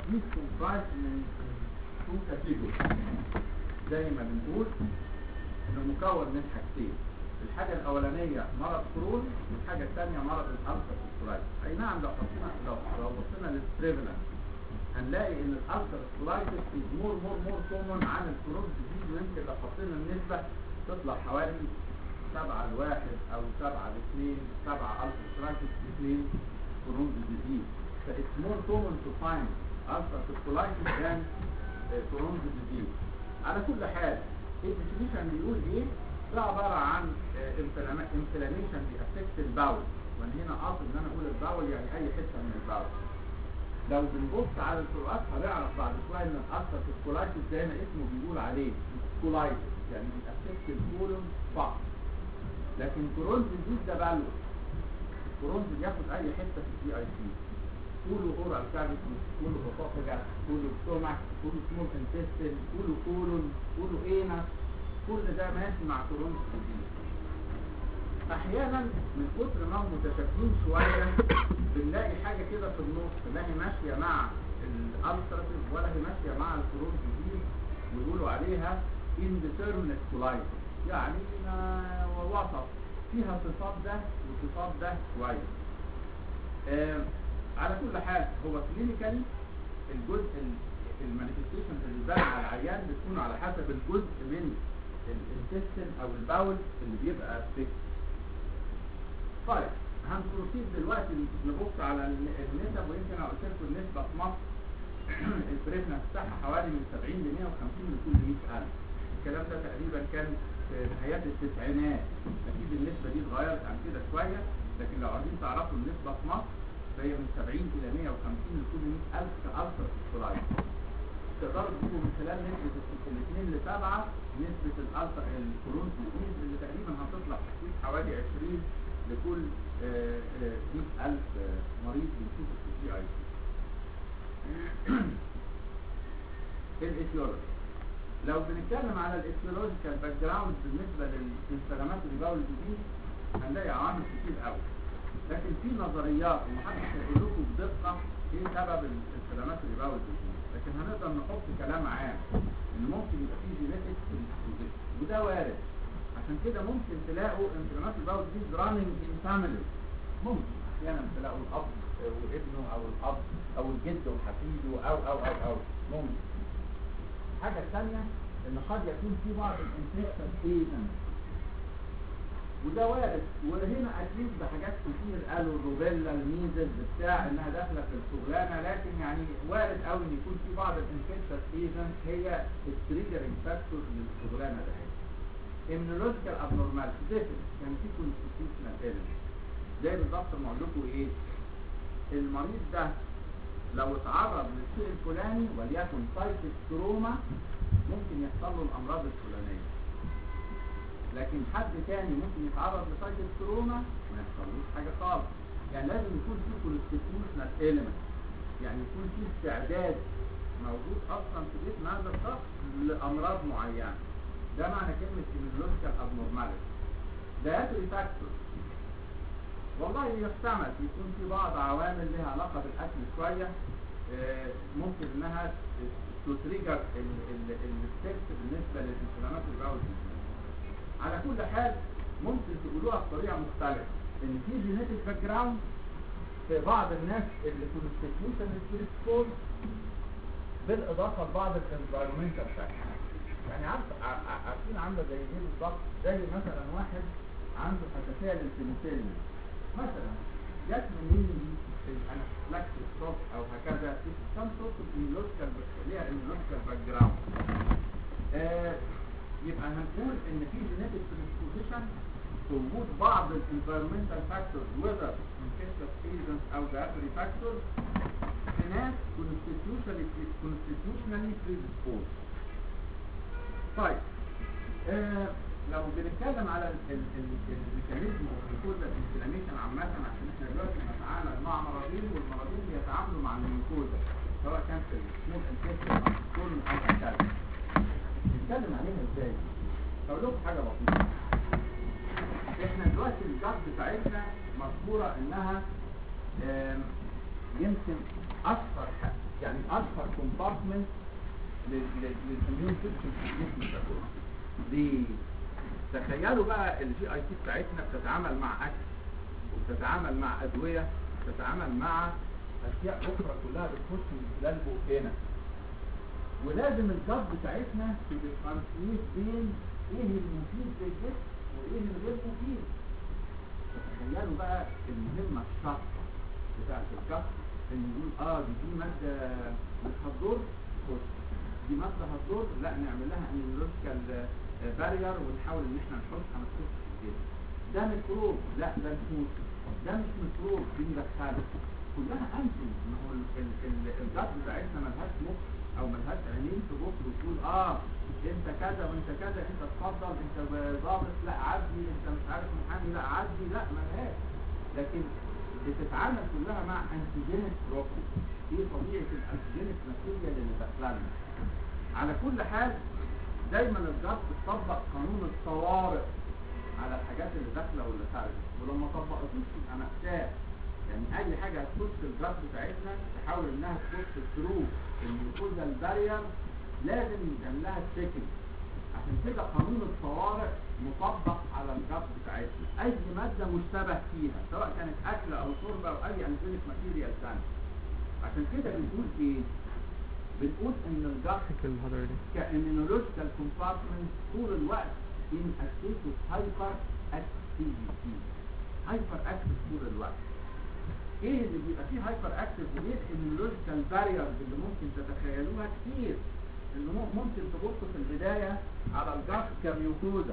is comprised من two categories زي ما بنقول انه مكون من حاجتين الحاجة الأولانية مرض كرون والحاجة الثانية مرض الألسر كولايتس أي نعم لو حطينا لو لو بصينا للبريفلنس هنلاقي إن الألسر كولايتس is more more more common عن الكرون ديزيز ويمكن لو حطينا النسبة تطلع حوالي سبعة لواحد أو سبعة لاثنين سبعة ألسر كولايتس لاثنين كرون ديزيز ف it's more common to find ألسر كولايتس than كرون ديزيز على كل حال الديفينيشن بيقول ايه ده عبارة عن انفلاميشن بيأفكت الباول وانا هنا قاصد ان انا اقول الباول يعني اي حتة من الباول لو بنبص على الفروقات هنعرف بعد شوية ان الاثر في الكولايتس زي ما اسمه بيقول عليه كولايتس يعني بيأفكت الكولون فقط لكن كرونز ديزيز ده بالو كرونز بياخد اي حتة في الجي اي سي كله اورال كافيتي كله اسوفاجاس كله ستومك كله سمول انتستين كله كولون كله اينس كل ده ماشي مع كورونا ديزيز احيانا من كتر ما هم متشابهين شويه بنلاقي حاجه كده في النص لا هي ماشيه مع الالتراتيف ولا هي ماشيه مع الكورونا ديزيز ويقولوا عليها indeterminate colitis يعني ما وسط فيها صفات ده وصفات ده شويه آه على كل حال هو كلينيكالي الجزء المانيفستيشن اللي بان على العيان بتكون على حسب الجزء من الانتستين او الباول اللي بيبقى فيك طيب هنبروسيد دلوقتي نبص على النسب ويمكن انا قلت لكم النسبه في مصر البريفنس بتاعها حوالي من 70 ل 150 لكل 100000 الكلام ده تقريبا كان في نهايات التسعينات اكيد النسبه دي اتغيرت عن كده شويه لكن لو عايزين تعرفوا النسبه في مصر فهي من 70 الى 150 لكل 100000 كالسر في تقدروا تجيبوا من خلال نسبة الاثنين لسبعة نسبة الألفا الكولون ديزيز اللي تقريبا هتطلع تحديد حوالي 20 لكل 100000 مريض بنشوفه في الجي اي سي الايتيولوجي لو بنتكلم على الايتيولوجيكال باك جراوند بالنسبة للانفلامات الباول ديزيز هنلاقي عوامل كتير قوي لكن في نظريات ومحدش هيقول لكم بدقة ايه سبب الانفلامات الباول ديزيز لكن هنقدر نحط كلام عام ان ممكن يبقى فيه جينيتك وده وارد عشان كده ممكن تلاقوا انفلامات الباول ديزيز راننج ان فاميلي ممكن احيانا تلاقوا الاب وابنه او الاب او الجد وحفيده او او او او ممكن الحاجة الثانية ان قد يكون في بعض الانفكشن ايجنت وده وارد وهنا اكيد بحاجات كتير قالوا الروبيلا الميزلز بتاع انها داخله في الشغلانه لكن يعني وارد قوي ان يكون في بعض الانفكشن ايجنت هي التريجرنج فاكتور للشغلانه ده immunological abnormality ديفن كان في constitutional element زي بالظبط ما اقول لكم ايه المريض ده لو اتعرض للشيء الفلاني وليكن سايتس تروما ممكن يحصل له الامراض الفلانيه لكن حد تاني ممكن يتعرض لسايتس تروما ما يحصلوش حاجه خالص يعني لازم يكون في constitutional element يعني يكون في استعداد موجود اصلا في جسم هذا الشخص لامراض معينه ده معنى كلمه immunological abnormality dietary factor والله يحتمل يكون في بعض عوامل لها علاقه بالاكل شويه ممكن انها تتريجر الستبس بالنسبه للانفلامات الباول على كل حال ممكن تقولوها بطريقه مختلفه ان في جينيتك باك جراوند في بعض الناس اللي كونستيتيوشن سبيريتفول بالاضافه لبعض الانفايرمنتال فاكتور يعني عارف عارفين عامله زي ايه بالظبط زي مثلا واحد عنده حساسيه للبنسلين مثلا جت منين الانافلاكسيس شوك او هكذا في سم سورت اوف ايميولوجيكال ليها ايميولوجيكال باك جراوند يبقى هنقول ان في جينيتك بريسبوزيشن في وجود بعض الانفيرمنتال فاكتورز وذر انفكشن ايجنتس او دايتري فاكتورز في ناس كونستيتيوشنالي كونستيتيوشنالي بريسبوز طيب آه لو بنتكلم على الميكانيزم والكود الانفلاميشن عامة عشان احنا دلوقتي بنتعامل مع مرضين والمرضين بيتعاملوا مع الميكوزا سواء كان في السمول انفكشن او الكون او هكذا نتكلم عليها ازاي؟ اقول لكم حاجة بسيطة احنا دلوقتي الجات بتاعتنا مذكورة انها يمكن اشهر يعني اشهر كومبارتمنت للاميون سيستم في الجسم ده كله ليه؟ تخيلوا بقى الجي اي تي بتاعتنا بتتعامل مع اكل وبتتعامل مع ادويه بتتعامل مع اشياء اخرى كلها بتخش من خلال بقنا ولازم الجاب بتاعتنا تديفرنشيت بين ايه المفيد للجسم وايه الغير مفيد تخيلوا بقى المهمه الشاقه بتاعت الجاب ان نقول اه دي دي ماده مش هتضر خش دي ماده هتضر لا نعمل لها انيولوجيكال بارير ونحاول ان احنا نحطها ما تخش في الجسم ده ميكروب لا ده نموت ده مش ميكروب دي ندخله كلها انتم ما هو الجات بتاعتنا ملهاش مخ او ملهاش عينين تبص وتقول اه انت كذا وانت كذا انت اتفضل انت ضابط لا عدي انت مش عارف محامي لا عدي لا ملهاش لكن بتتعامل كلها مع انتيجينيك بروبلم ايه طبيعه الانتيجينيك ماتيريال اللي داخلنا على كل حال دايما الجات بتطبق قانون الطوارئ على الحاجات اللي داخله واللي خارجه ولما طبقتوش تبقى مأساة يعني اي حاجه هتخش الجات بتاعتنا تحاول انها تخش ثرو الميوكوزا البارير لازم يتعمل لها تشيكنج عشان كده قانون الطوارئ مطبق على الجات بتاعتنا اي ماده مشتبه فيها سواء كانت اكل او شرب او اي انزيميك ماتيريال ثانيه عشان كده بنقول ايه بنقول ان الجات كامينولوجيكال كومبارتمنت طول الوقت in a state of hyper activity hyper active طول الوقت ايه اللي بيبقى فيه هايبر اكتف وليه الاميولوجيكال باريرز اللي ممكن تتخيلوها كتير اللي ممكن تبصوا في البداية على الجاف كميوكوزا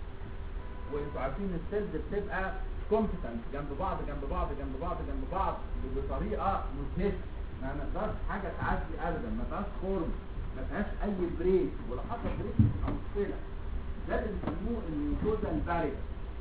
وانتوا عارفين السيلز بتبقى كومبتنت جنب بعض جنب بعض جنب بعض جنب بعض بطريقة مدهشة ما نقدرش حاجة تعدي ابدا ما فيهاش خرم ما فيهاش اي بريك ولو حصل بريك تبقى مشكلة ده اللي بيسموه الميوكوزا البارير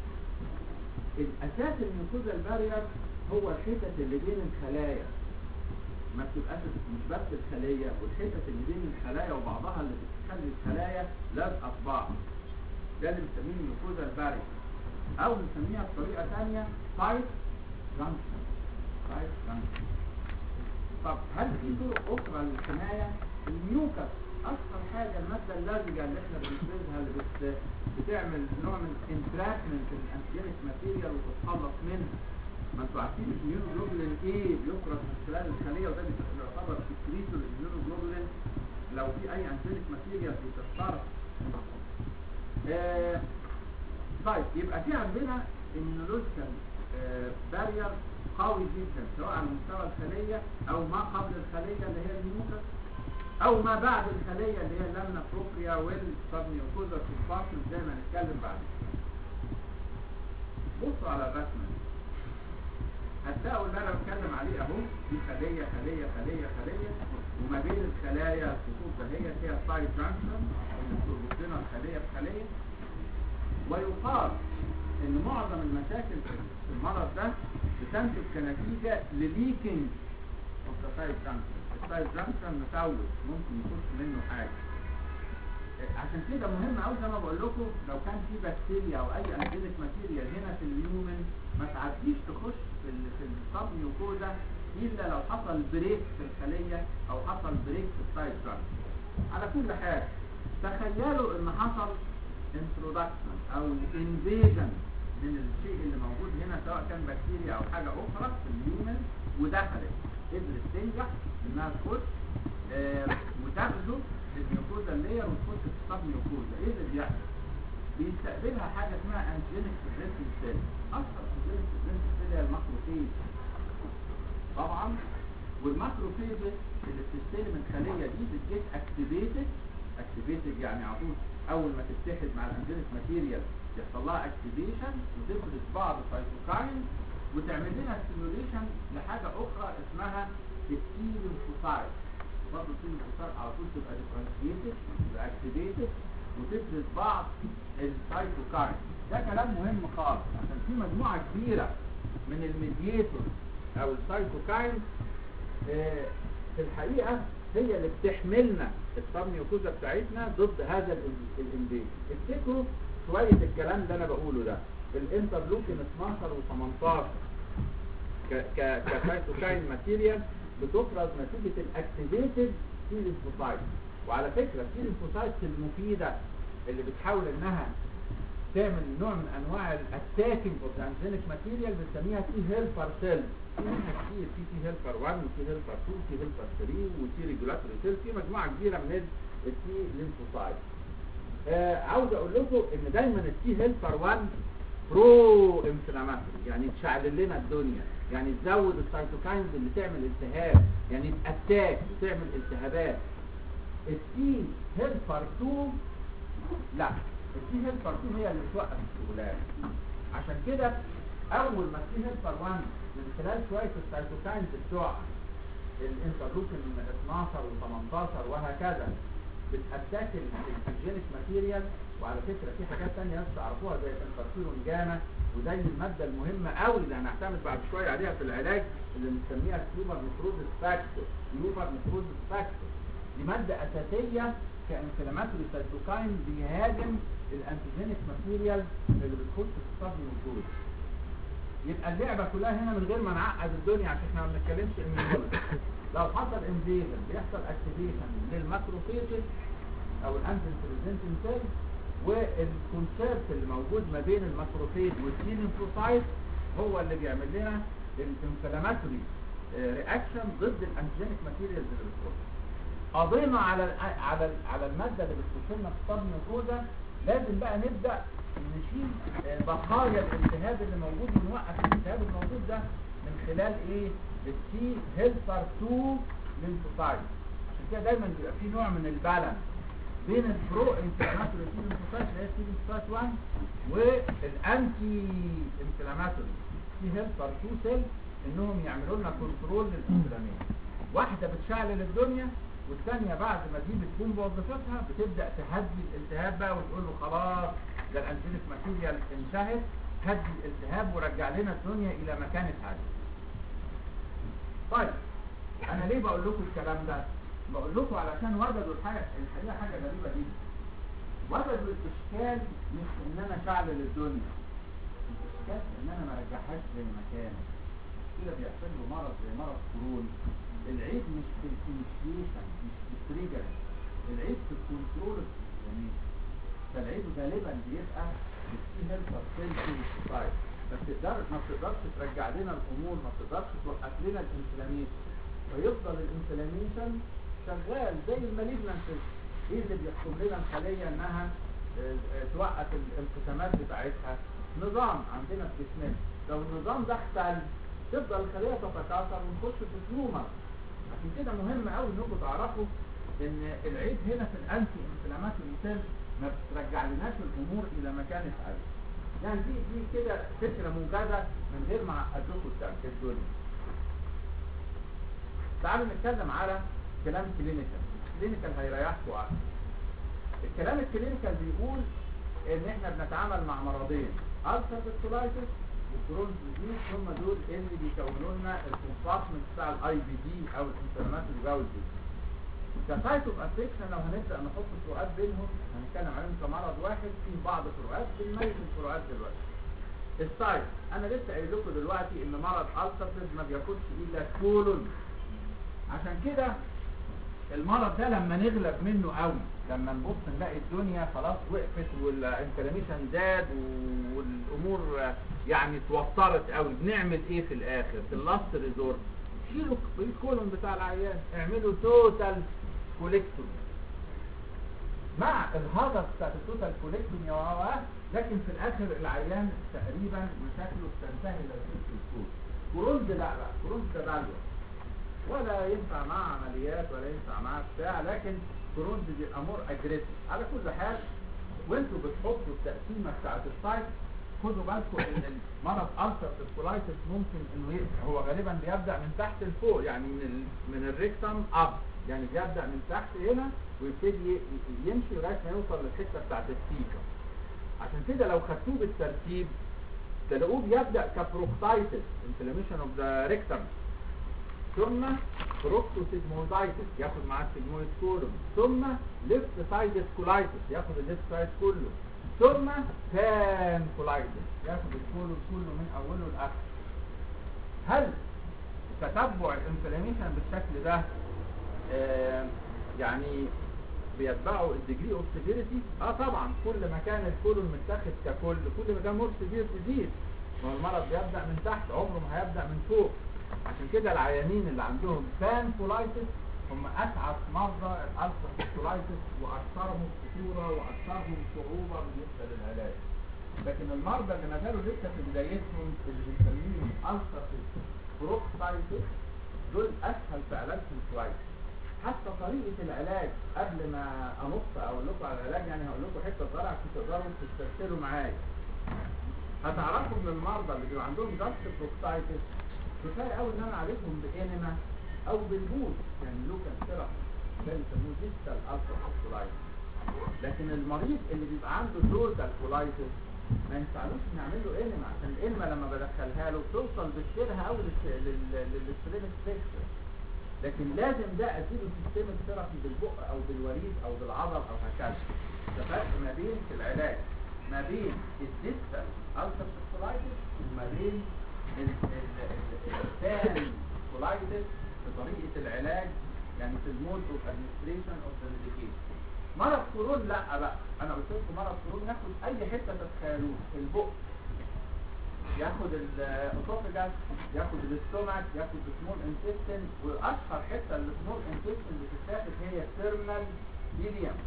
الاساس الميوكوزا البارير هو الحتت اللي بين الخلايا ما بتبقاش مش بس الخلية والحتت اللي بين الخلايا وبعضها اللي بتخلي الخلايا لازقة في بعض ده اللي بنسميه الميوكوزا البارير او بنسميها بطريقة ثانية سايت جانكشن سايت جانكشن طب هل في طرق اخرى للحماية الميوكس اشهر حاجة المادة اللزجة اللي احنا بنفرزها اللي بت... بتعمل نوع من انتراكمنت الانتيجينيك ماتيريال وتتخلص منها ما انتوا عارفين الاميونوجلوبولين ايه بيفرز من خلال الخليه وده بيعتبر سكريتو الاميونوجلوبولين لو في اي انتينيك ماتيريال بتتفرز آه طيب يبقى في عندنا immunological بارير قوي جدا سواء على مستوى الخليه او ما قبل الخليه اللي هي الميوكس او ما بعد الخليه اللي هي اللامنا بروبريا والسبنيوكوزا كومبارتمنت زي ما هنتكلم بعد بصوا على الرسمه دي هتلاقوا اللي انا بتكلم عليه اهو دي خليه خليه خليه خليه وما بين الخلايا الخطوط دهيت هي سايد جانكشن اللي بتربط لنا الخليه بخليه ويقال ان معظم المشاكل في المرض ده بتنتج كنتيجه لليكينج اوف ذا سايد جانكشن السايد جانكشن متوج ممكن يخش منه حاجه عشان كده مهم قوي زي ما بقول لكم لو كان في بكتيريا او اي انزيميك ماتيريال هنا في اليومن ما تعديش تخش في ال في الصب ميوكوزا الا لو حصل بريك في الخليه او حصل بريك في السايد جانكشن على كل حال تخيلوا ان حصل انترودكشن او انفيجن من الشيء اللي موجود هنا سواء كان بكتيريا او حاجه اخرى في اليومن ودخلت قدرت تنجح انها تخش آه وتغزو الميوكوزا اللير وتخش في الصب ميوكوزا ايه اللي بيحصل؟ بيستقبلها حاجه اسمها انجينيك سيجريتنج سيل اشهر انجينيك سيجريتنج سيل هي الماكروفيج طبعا والماكروفيج اللي بتستلم الخليه دي بتجيت اكتيفيتد اكتيفيتد يعني على طول اول ما تتحد مع الانجينيك ماتيريال يحصل لها اكتيفيشن وتفرز بعض السيتوكاين وتعمل لنا ستيموليشن لحاجه اخرى اسمها التيلينفوسايت برضه التيلينفوسايت على طول تبقى ديفرنشيتد تبقى اكتيفيتد وتفرز بعض السيتوكاين ده كلام مهم خالص عشان في مجموعه كبيره من الميدياتور او السيتوكاين آه في الحقيقه هي اللي بتحملنا السبنيوكوزا بتاعتنا ضد هذا الانفيجن افتكروا شويه الكلام اللي انا بقوله ده الانترلوكين 12 و18 ك ك كسيتوكاين ماتيريال بتفرز نتيجة الاكتيفيتد تي ليمفوسايت وعلى فكرة التي ليمفوسايت المفيدة اللي بتحاول انها تعمل نوع من انواع الاتاكينج اوف انجينيك ماتيريال بنسميها تي هيلبر سيل في منها كتير في تي هيلبر 1 وتي هيلبر 2 وتي هيلبر 3 وتي ريجولاتوري سيل في مجموعه كبيره من التي ليمفوسايت آه عاوز اقول لكم ان دايما التي هيلبر 1 برو انفلاماتوري يعني تشعل لنا الدنيا يعني تزود السيتوكاينز اللي تعمل التهاب يعني تاتاك وتعمل التهابات التي هيلبر 2 لا التي هيلبر 2 هي اللي بتوقف الشغلانه عشان كده اول ما التي هيلبر 1 من خلال شويه السيتوكاينز بتوع الانترلوكين 12 و18 وهكذا بتاتاك الانجينيك ماتيريال وعلى فكره في حاجات ثانيه ناس تعرفوها زي الانترفيرون جاما وزي الماده المهمه قوي اللي هنعتمد بعد شويه عليها في العلاج اللي بنسميها التيومر نيكروزس فاكتور تيومر نيكروزس فاكتور دي ماده اساسيه كانفلاماتوري سيتوكاين بيهاجم الانتيجينيك ماتيريال اللي بتخش في الصدر والجلد يبقى اللعبه كلها هنا من غير ما نعقد الدنيا عشان احنا ما بنتكلمش اميونولوجي لو حصل انفيجن بيحصل اكتيفيشن للماكروفيجز او الانتين بريزنتنج سيل والكونسيرت اللي موجود ما بين الماكروفيج والتي ليمفوسايت هو اللي بيعمل لنا الانفلاماتوري رياكشن ضد الانتيجينيك ماتيريالز اللي بتخش قضينا على ال على ال على الماده اللي بتخش لنا في الصدر الجوزه لازم بقى نبدا نشيل بقايا الالتهاب اللي موجود ونوقف الالتهاب الموجود ده من خلال ايه التي هيلبر 2 ليمفوسايت عشان كده دايما بيبقى في نوع من البالانس بين البرو انفلاماتوري تي ليمفوسايت اللي هي تي ليمفوسايت 1 والانتي انفلاماتوري تي هيلبر 2 سيل انهم يعملوا لنا كنترول للانفلامين واحده بتشعل الدنيا والثانيه بعد ما دي بتكون بوظيفتها بتبدا تهدي الالتهاب بقى وتقول له خلاص ده الانجينيك ماتيريال انتهت هدي الالتهاب ورجع لنا الدنيا الى مكانة عادي طيب انا ليه بقول لكم الكلام ده بقول لكم علشان وجدوا الحاجه الحقيقه حاجه غريبه جدا وجدوا الاشكال مش ان انا شعل للدنيا الاشكال ان انا ما رجعهاش زي ما كانت كده بيحصل له مرض زي مرض كورونا العيب مش في الانيشيشن مش في التريجر العيب في الكنترول يعني فالعيب غالبا بيبقى في هيلبر سيل سوسايد ما بتقدر ما بتقدرش ترجع لنا الامور ما بتقدرش توقف لنا الانفلاميشن فيفضل الانفلاميشن شغال زي المالجنسز ايه اللي بيحكم لنا الخليه انها توقف الانقسامات بتاعتها نظام عندنا في جسمنا لو النظام ده اختل تفضل الخليه تتكاثر ونخش في تيومر عشان كده مهم قوي انكم تعرفوا ان العيب هنا في الانتي انفلاماتوري سيل ما بترجعلناش الامور الى مكانة عادي يعني دي دي كده فكره موجزه من غير ما اعقد لكم الدنيا تعالوا نتكلم على كلام كلينيكال الكلينيكال هيريحكم عقل الكلام الكلينيكال بيقول ان احنا بنتعامل مع مرضين السر كولايتس وكرونز ديزيز هم دول اللي بيكونوا لنا الكومبارتمنت بتاع الاي بي دي او الانفلاماتوري باول ديزيز كسايت اوف افكشن لو هنبدا نحط فروقات بينهم هنتكلم عليهم كمرض واحد في بعض فروقات بنميز الفروقات دلوقتي السايت انا لسه قايل لكم دلوقتي ان مرض السرتيف ما بياخدش الا كولون عشان كده المرض ده لما نغلب منه قوي لما نبص نلاقي الدنيا خلاص وقفت والانفلاميشن زاد والامور يعني اتوترت قوي بنعمل ايه في الاخر في اللاست ريزورت شيلوا الكولون بتاع العيان اعملوا توتال كوليكتومي مع الهدف بتاعت التوتال كوليكتومي و لكن في الاخر العيان تقريبا مشاكله بتنتهي للست الكول كورونز لا لا كورونز ده بالوه ولا ينفع معاه عمليات ولا ينفع معاه بتاع لكن كورونز بيبقى مور اجريسيف على كل حال وانتوا بتحطوا التقسيمه بتاعت السايت خدوا بالكم ان المرض السر الكولايتس ممكن انه هو غالبا بيبدا من تحت لفوق يعني من ال... من الريكتم اب يعني بيبدا من تحت هنا ويبتدي يمشي لغايه ما يوصل للحته بتاعت السيكا عشان كده لو خدتوه بالترتيب تلاقوه بيبدا كبروكتايتس انفلاميشن اوف ذا ريكتم ثم بروكتوسيجمويدايتس ياخد معاه السيجمويد كولوم ثم ليفت سايد كولايتس ياخد الليفت سايد كله ثم بان كولايتس ياخد الكولوم كله من اوله لاخره هل تتبع الانفلاميشن بالشكل ده آه، يعني بيتبعوا الديجري اوف سيفيريتي اه طبعا كل ما كان الكولون متاخد ككل كل ما كان مور سيفير تزيد ما هو المرض بيبدا من تحت عمره ما هيبدا من فوق عشان كده العيانين اللي عندهم بان كولايتس هم اسعد مرضى الالسر كولايتس واكثرهم خطوره واكثرهم صعوبه بالنسبه للعلاج لكن المرضى اللي ما زالوا لسه في بدايتهم اللي بنسميهم السر بروكسايتس دول اسهل في علاجهم شويه حتى طريقة العلاج قبل ما انص اقول لكم على العلاج يعني هقول لكم حتة صغيرة عشان تقدروا تسترسلوا معايا هتعرفوا من المرضى اللي بيبقى عندهم ضغط بروكسايتس كفاية قوي ان انا اعالجهم بانما او بالبوز يعني لوكال ثيرابي ده بيسموه ديستال الترا كولايتس لكن المريض اللي بيبقى عنده لوكال كولايتس ما ينفعلوش نعمل له انما عشان الانما لما بدخلها له بتوصل بشيرها قوي للسبرينك فيكشر لكن لازم ده اديله سيستم ثيرابي بالبق او بالوريد او بالعضل او هكذا ده فرق ما بين في العلاج ما بين الديستال الترا كولايتس وما بين الثاني كولايتس في طريقة العلاج يعني في المود اوف ادمنستريشن اوف ذا ميديكيشن مرض كورونا لا بقى انا قلت لكم مرض كورونا ياخد اي حته تتخيلوه البق ياخد الاسوفجاس ياخد الاستومك ياخد السمول انتستين واشهر حته السمول انتستين اللي بتتاخد هي الثيرمال ايديوم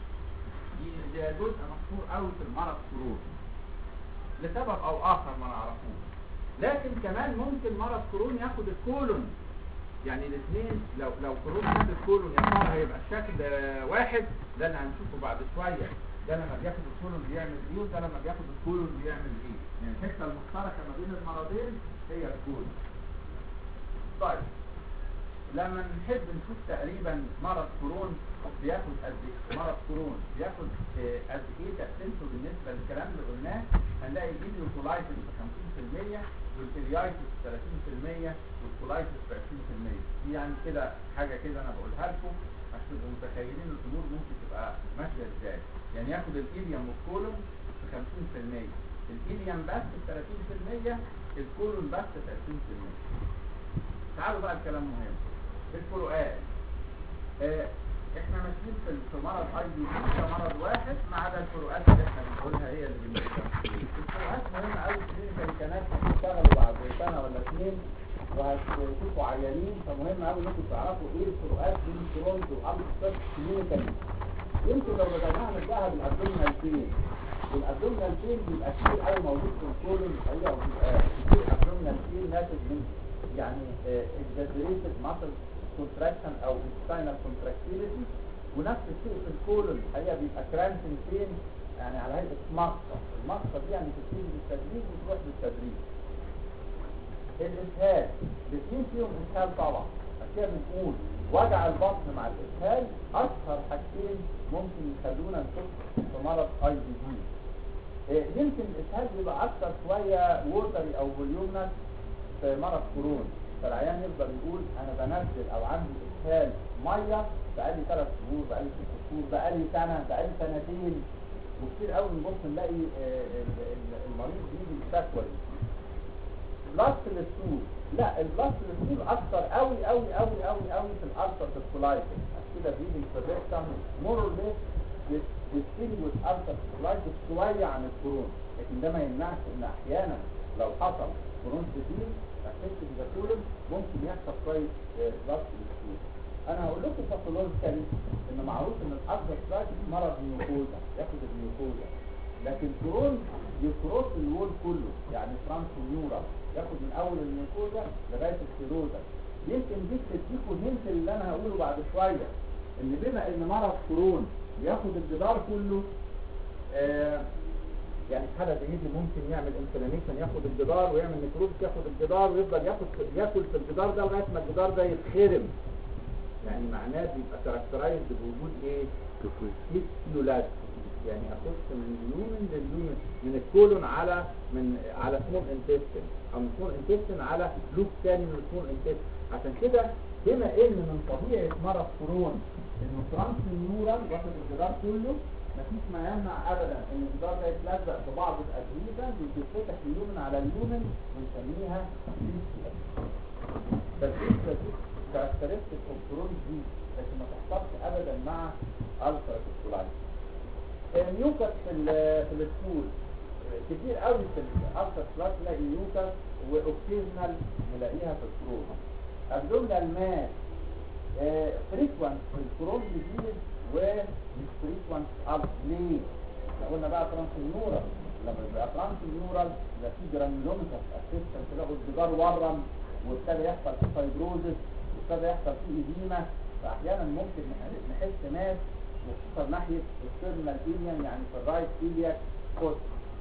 دي ده جزء مشهور قوي في المرض كورونا لسبب او اخر ما نعرفوش لكن كمان ممكن مرض كورونا ياخد الكولون يعني الاثنين لو لو كورونا خد الكولون يا ترى هيبقى الشكل واحد ده اللي هنشوفه بعد شويه ده لما بياخد الكولون بيعمل ايه وده لما بياخد الكولون بيعمل ايه يعني الحته المشتركه ما بين المرضين هي الكولون طيب لما نحب نشوف تقريبا مرض كورونا بياخد قد ايه مرض كورونا بياخد قد ايه تقسيمته بالنسبه للكلام اللي قلناه هنلاقي الايديوكولايتس ب 50% والكليايتس 30% والكولايتس ب 20% دي يعني كده حاجه كده انا بقولها لكم عشان تبقوا متخيلين الامور ممكن تبقى ماشيه ازاي يعني ياخد الايديوم والكولون ب 50% الايديوم بس ب 30% الكولون بس ب 20% تعالوا بقى الكلام مهم الفروقات آه احنا ماشيين في في مرض اي بي سي كمرض واحد ما عدا الفروقات اللي احنا بنقولها هي اللي بنقولها الفروقات مهمه قوي في الكلينيكال كانت هتشتغلوا بعد سنه ولا اثنين وهتشوفوا عيانين فمهم قوي انكم تعرفوا ايه الفروقات بين الكرونز والابستراكت كلينيكال يمكن لو بدأناها نبداها بالابدومينال بين والابدومينال بين بيبقى كتير قوي موجود في الكولون الحقيقه وبيبقى كتير ابدومينال بين ناتج من يعني exaggerated muscle contraction او spinal contractility ونفس الشيء في الكولون الحقيقه بيبقى cramping pain يعني على هيئه مقصه المقصه دي يعني بتبتدي بالتدريج وتروح بالتدريج الاسهال الاثنين فيهم اسهال طبعا عشان كده بنقول وجع البطن مع الاسهال اشهر حاجتين ممكن يخلونا نشك في مرض اي بي دي يمكن الاسهال بيبقى اكثر شويه ووتري او فوليومنس في مرض كورونا فالعيان يفضل يقول انا بنزل او عندي اسهال ميه بقالي ثلاث شهور بقالي ست شهور بقالي سنه بقالي سنتين وكتير قوي نبص نلاقي المريض بيجي بالشكوى دي بلس الستول لا البلس الستول اكثر قوي قوي قوي قوي قوي في الالتر سيركولايتس عشان كده بيجي البريكتم مور اور ليس distinguish ulcer colitis شوية عن الكورونا لكن ده ما يمنعش ان احيانا لو حصل كورونا كتير افكت الكولون ممكن يحصل شوية ضغط للكولون انا هقول لكم باثولوجيكالي ان معروف ان الالسر كولايتس مرض ميوكوزا ياخد الميوكوزا لكن كورونا يكروس الوول كله يعني ترانس نيورال ياخد من اول الميوكوزا لغايه السيروزا يمكن دي تديكوا هنت اللي انا هقوله بعد شويه ان بما ان مرض كورونا ياخد الجدار كله آه يعني الحاله زي دي ممكن يعمل انفلاميشن ياخد الجدار ويعمل نكروز ياخد الجدار ويفضل ياخد ياكل في الجدار ده لغايه ما الجدار ده يتخرم يعني معناه بيبقى كاركترايز بوجود ايه؟ هيستيولات يعني اخش من اليومن لليومن من الكولون على من على سمول انتستين او من سمول انتستين على لوب ثاني من السمول انتستين عشان كده بما ان من طبيعه مرض كورونا انه ترانس نيورال واخد الجدار كله مفيش ما يمنع ابدا ان الجدار ده يتلزق في بعض الاجهزه وتتفتح اليومن على اليومن ونسميها فالفكرة دي كاركترستيك اوف كرونز دي لكن ما تحصلش ابدا مع التراتيك كولايتس الميوكس في ال- في السكول كتير قوي في الالتر كلاس نلاقي ميوكس واوكسيزنال نلاقيها في الكرون ابدومينال ماس فريكوانت في الكرون ديزيز ومش فريكوانت الف ليه؟ احنا قلنا بقى ترانسنيورال لما يبقى ترانسنيورال يبقى في جرانيولوميتاس اسيستنت تلاقوا الجدار ورم وابتدى يحصل فيه فايبروزس وابتدى يحصل فيه اديمه فاحيانا ممكن نح- نحس ناس وخصوصا ناحيه السيرنال ايليان يعني في الرايت ايلياك فوت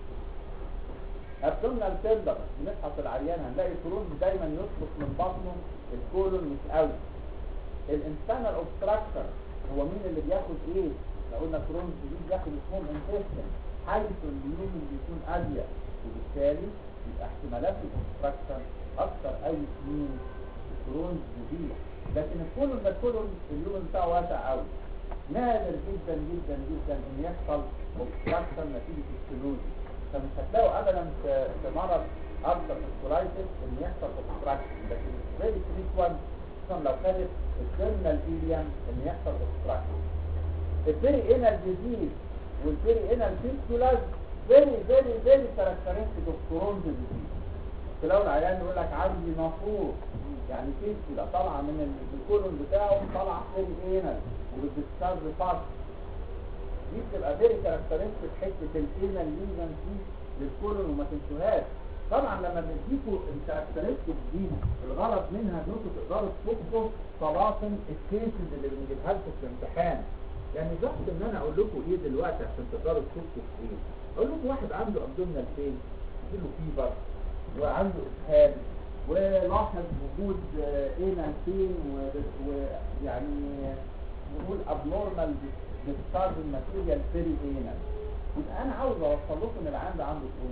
ابدومينال تندر بنفحص العيان هنلاقي الكرون دايما يطلق من بطنه الكولون مش قوي الانسانال اوبستراكشن هو مين اللي بياخد ايه لو قلنا كرون جديد بياخد اسمهم انتستين حيث اليوم اللي بيكون اضيق وبالتالي يبقى احتمالات الاوبستراكشن اكثر قوي من الكرون جديد لكن الكولون ده الكولون اليوم بتاعه واسع قوي نادر جدا جدا جدا ان يحصل اوبستراكشن نتيجه السلوزي فمش هتلاقوا ابدا في في مرض اكثر الكولايتس ان يحصل اوبستراكشن لكن فيري فريكوانت خصوصا لو كانت التيرمينال ايليان ان يحصل اوبستراكشن البيري انال ديزيز والبيري انال فيستولاز فيري فيري فيري كاركترستيك اوف كرونز ديزيز تلاقوا العيان يقول لك عندي نافور يعني فيستولا طالعه من الكولون بتاعه طالعه بيري انال وبتسترد فاست دي بتبقى فيري كاركترستيك حته الانال ليجن دي للكولون وما تنسوهاش طبعا لما بنديكوا الكاركترستيك دي الغرض منها ان انتوا تقدروا تفكوا طلاسم الكيسز اللي بنجيبها لكم في الامتحان يعني ضغط ان انا اقول لكم ايه دلوقتي عشان تقدروا تفكوا في ايه اقول لكم واحد عنده ابدومينال بين له فيبر وعنده اسهال ولاحظ وجود انال بين ويعني نقول abnormal discharge الماتيريال فيري انال يبقى انا عاوز اوصل لكم ان العيان ده عنده كرونز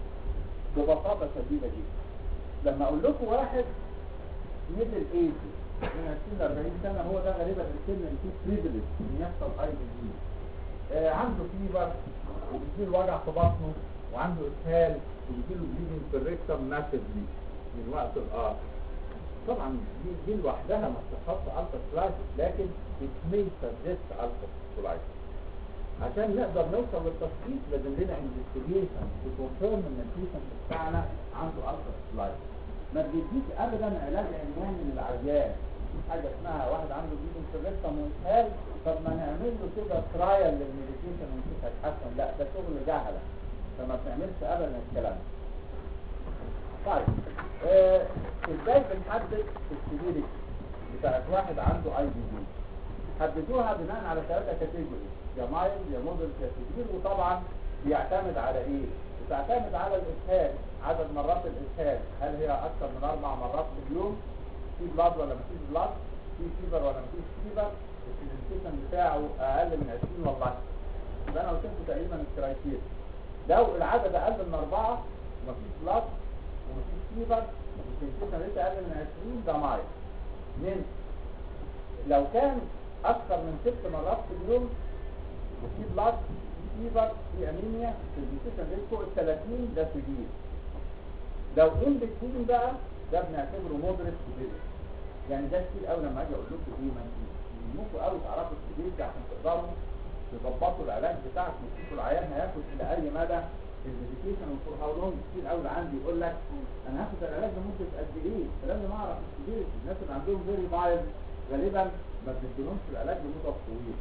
ببساطة شديدة جدا لما اقول لكم واحد ميدل ايج من 20 ل 40 سنة هو ده غالبا السن اللي فيه بريفليج ان يحصل اي دي آه عنده فيبر وبيجيله وجع في بطنه وعنده اسهال وبيجيله بليدنج في الريكتم ماسفلي من وقت لاخر طبعا دي دي لوحدها ما بتحطش الفا كلايتس لكن it may suggest alpha colitis عشان نقدر نوصل للتشخيص لازم لنا انفستيجيشن تكونفيرم ان البيشنت بتاعنا عنده الفا كلايتس ما بيديش ابدا علاج عنواني للعيان مفيش حاجه اسمها واحد عنده بليدنج في الريكتم واسهال طب ما نعمل له كده ترايل للميديكيشن ونشوف هيتحسن لا ده شغل جهله فما بنعملش ابدا الكلام ده طيب آه، ازاي بنحدد السيفيريتي بتاعت واحد عنده اي دي دي حددوها بناء على ثلاثة كاتيجوري يا مايل يا موديل يا سيفير وطبعا بيعتمد على ايه بتعتمد على الاسهال عدد مرات الاسهال هل هي اكثر من اربع مرات في اليوم في بلاد ولا مفيش بلاد في فيبر ولا مفيش فيبر البرزنتيشن بتاعه اقل من 20 ولا اكثر يبقى انا قلت لكم تقريبا الكرايتيريا لو العدد اقل من اربعه ومفيش بلاد ومفيش فيبر والبرزنتيشن لسه اقل من 20 ده مايل من لو كان اكثر من ست مرات في اليوم وفي بلاد في فيبر في انيميا البرزنتيشن ريت فوق ال 30 ده سجين لو ان بتكون بقى ده بنعتبره مودريت سيفير يعني ده كتير قوي لما اجي اقول لكم ايه ما يهمكم قوي تعرفوا السيفير ده عشان تقدروا تظبطوا العلاج بتاعكم وتشوفوا العيان هياخد الى اي مدى الميديكيشن وفور هاو لونج كتير قوي عندي يقول لك انا هاخد العلاج لمده قد ايه فلازم اعرف السيفير الناس اللي عندهم فيري فايل غالبا ما بنديلهمش العلاج لمده طويله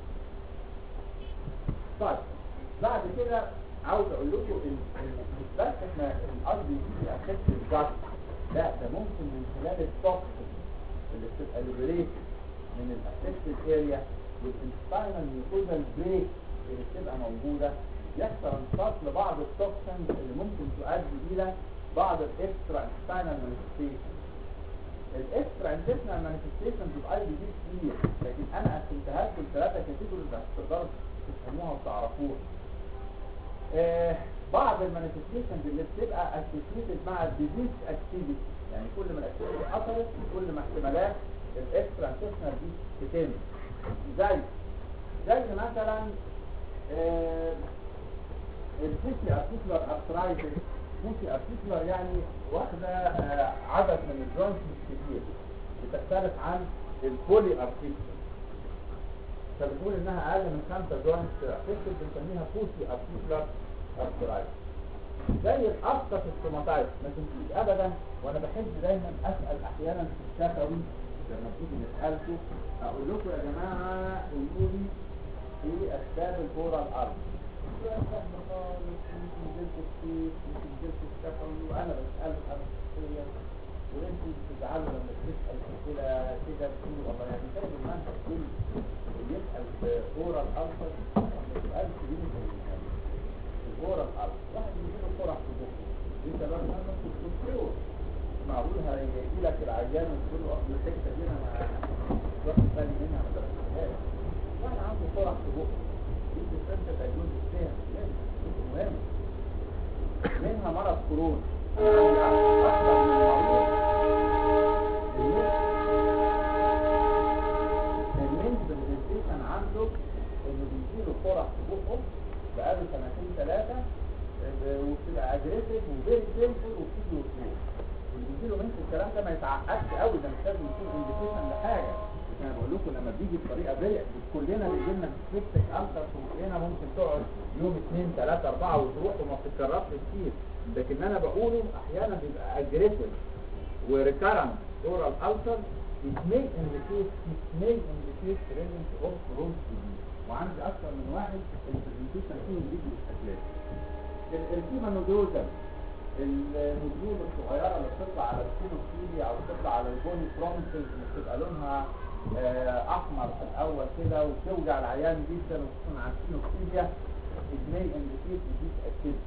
طيب بعد كده عاوز اقول لكم ان إن مش بس احنا الارض دي افكت الجات لا ده ممكن من خلال التوكسين اللي بتبقى ليبريتد من الافكتد اريا والانستاينال ميوكوزال بريك اللي بتبقى موجوده يحصل امتصاص لبعض التوكسينز اللي ممكن تؤدي الى بعض الاكسترا انستاينال مانيفستيشن الاكسترا انتشنال مانيفستيشن بتبقى دي كتير لكن انا قسمتها لكم ثلاثه كاتيجوريز عشان تقدروا تفهموها وتعرفوها آه بعض المانيفستيشنز اللي بتبقى اسوشيتد مع الديزيز اكتيفيتي يعني كل ما الاكتيفيتي حصلت كل ما احتمالات الاكسترا انتشنال دي تتم زي زي مثلا آه الفوسي ارتيكولار ارثرايتس فوسي ارتيكولار يعني واخده آه عدد من الجوينتس مش كتير بتختلف عن البولي ارتيكولار فبتقول انها اقل من 5 جوينت افكتد بنسميها بوسي ارتيكولار ارترايتس زي الابسط السوماتايت ما تنسيش ابدا وانا بحب دايما اسال احيانا في الشفوي لما تيجي نسالكم اقول لكم يا جماعه قولوا لي ايه اسباب الاورال ارض سهل خالص مش نزلت السيف مش نزلت الشفوي وانا بسالك انا شخصيا وانتوا بتزعلوا لما بتسال كده كده بتقول والله يعني فاهم المنهج كله اللي يسال في اورال ارثر ما تسالش ليه زي الاورال ارثر واحد يجيله قرح في بقه انت بقى مثلا دكتور معقول هيجي لك العيان وتقول له اصل الحته دي انا ما واخد بالي منها ما درستهاش واحد عنده قرح في بقه دي تستنتج تجوز السهم مهم منها مرض كورونا اكثر من مريض المنز برزنتيشن عنده انه بيجيله قرح في بقه بقاله سنتين ثلاثه وبتبقى اجريسيف وفيري سيمبل وبتيجي وتروح اللي بيجيله منز الكلام ده ما يتعقدش قوي ده مش لازم يكون انديكيشن لحاجه بس انا بقول لكم لما بيجي بطريقه دي كلنا بيجي لنا سبيكتك التر كلنا ممكن تقعد يوم اثنين ثلاثه اربعه وتروح وما بتتكررش كتير لكن انا بقوله احيانا بيبقى اجريسيف وريكارنت اورال التر it may indicate it may indicate presence of Crohn's disease وعندي اكثر من واحد البرزنتيشن فيهم بيجي بالشكل ده الكيمانودوزل النزول الصغيره اللي بتطلع على السينوفيليا او بتطلع على البوني برومسز اللي بتبقى لونها آه، احمر في الاول كده وبتوجع العيان جدا وخصوصا على السينوفيليا it may indicate disease activity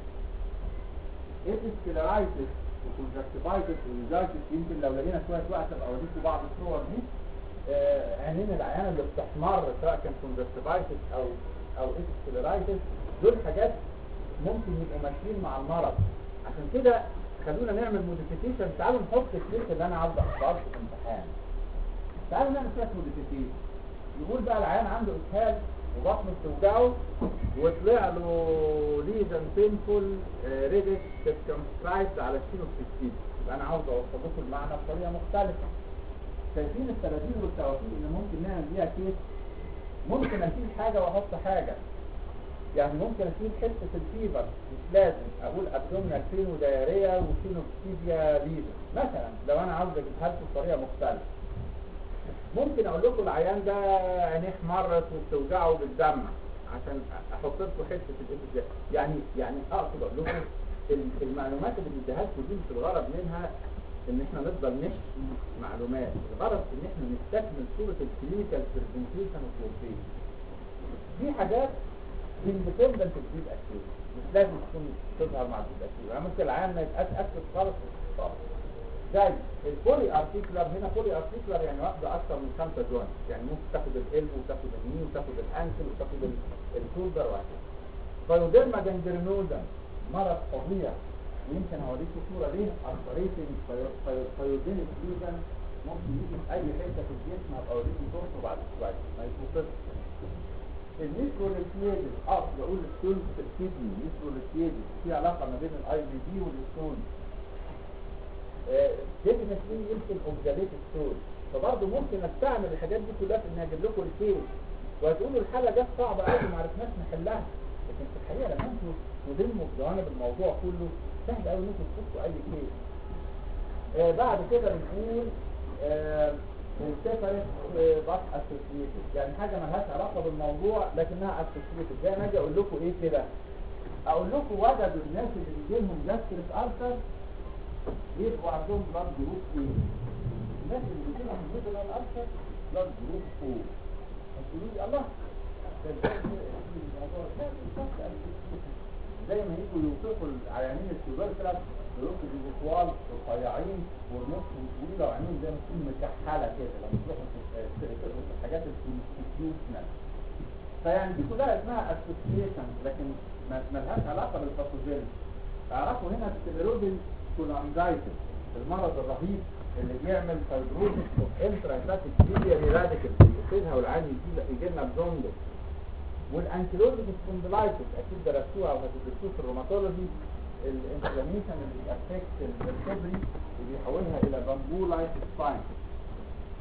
الاسكلرايتس وكونجكتيفايتس ونيزايتس يمكن لو لقينا شويه وقت ابقى اوريكم بعض الصور دي آه، عينين العيان اللي بتحمر سواء كان كونجكتيفايتس او او اسكلرايتس دول حاجات ممكن يبقوا ماشيين مع المرض عشان كده خلونا نعمل موديفيكيشن تعالوا نحط الكليك اللي انا عاوز احطها في الامتحان تعالوا نعمل شويه موديفيكيشن يقول بقى العيان عنده اسهال وبطنه بتوجعه وطلع له ليزن بينفول ريدك سيركمسكرايبد على السينوبسيستيد يبقى انا عاوز اوصل لكم المعنى بطريقه مختلفه شايفين التلاتين والتوافيق اللي ممكن نعمل بيها كيس ممكن اشيل حاجه واحط حاجه يعني ممكن اشيل حته الفيبر مش لازم اقول ابدومينال بين ودايريا وسينوبسيديا ليزن مثلا لو انا عاوز اجيبها لكم بطريقه مختلفه ممكن اقول لكم العيان ده عينيه احمرت وبتوجعه وبتدمع عشان احط لكم حته الابس يعني يعني اقصد اقول لكم ال- المعلومات اللي بنديها لكم دي مش الغرض منها ان احنا نفضل نحكي معلومات الغرض ان احنا نستكمل صوره الكلينيكال برزنتيشن اوف دي حاجات اندبندنت جديد اكتيف مش لازم تكون تظهر مع جديد اكتيف يعني ممكن العيان ما يبقاش اكتف خالص في الخطاب زي البولي ارتيكولار هنا بولي ارتيكولار يعني واخده اكثر من خمسه جوينت يعني ممكن تاخد القلب وتاخد الني وتاخد الانكل وتاخد ال- الشولدر وهكذا فيوديرما جنجرينوزا مرض فظيع ويمكن هوريكم صوره ليه ارثريتنج فيودينيك ليزن ممكن يجي في اي حته في الجسم هبقى اوريكم صورته بعد شويه ما يتوصفش الميكروليتيازيس اه بقول ستون في الكدني ميكروليتيازيس في علاقه ما بين الاي بي دي والستون ديفنتلي يمكن اوبزاليت ستون فبرضه ممكن استعمل الحاجات دي كلها في اني اجيب لكم الكيس وهتقولوا الحاله جت صعبه قوي ما عرفناش نحلها لكن في الحقيقه لما انتوا تضموا بجوانب الموضوع كله سهل قوي انكم تفكوا اي كيس آه بعد كده بنقول آه السيبريت باس اسوسييتد يعني حاجه مالهاش علاقه بالموضوع لكنها اسوسييتد زي ما اجي اقول لكم ايه كده اقول لكم وجدوا الناس اللي بيجي لهم جاستريك ألسر يبقوا عندهم بلاد جروب ايه الناس اللي بيجي لهم جدران ألسر بلاد جروب او هتقولوا لي الله ده ازاي الموضوع لا مش بس associated. زي ما يجوا يوصفوا العيانين التوبركلس يوصفوا بيبقوا طوال رفيعين ورموشهم طويله وعينيهم زي ما تكون مكحله كده لما تروحوا في في الحاجات الانستتيوشنال فيعني دي كلها اسمها اسوسيشن لكن ما ما لهاش علاقه بالباثوجين تعرفوا هنا السكليروزل كولانجايتس المرض الرهيب اللي بيعمل فايبروزس اوف انتراهيباتيك بيلياري راديكال يقصدها والعين يجي يجي لنا بزونجو والانكيلوزيس سبوندلايتس اكيد درستوها او هتدرسوه في الروماتولوجي الانفلاميشن اللي بيأفكت الفيبري اللي بيحولها الى بامبو لايت سباين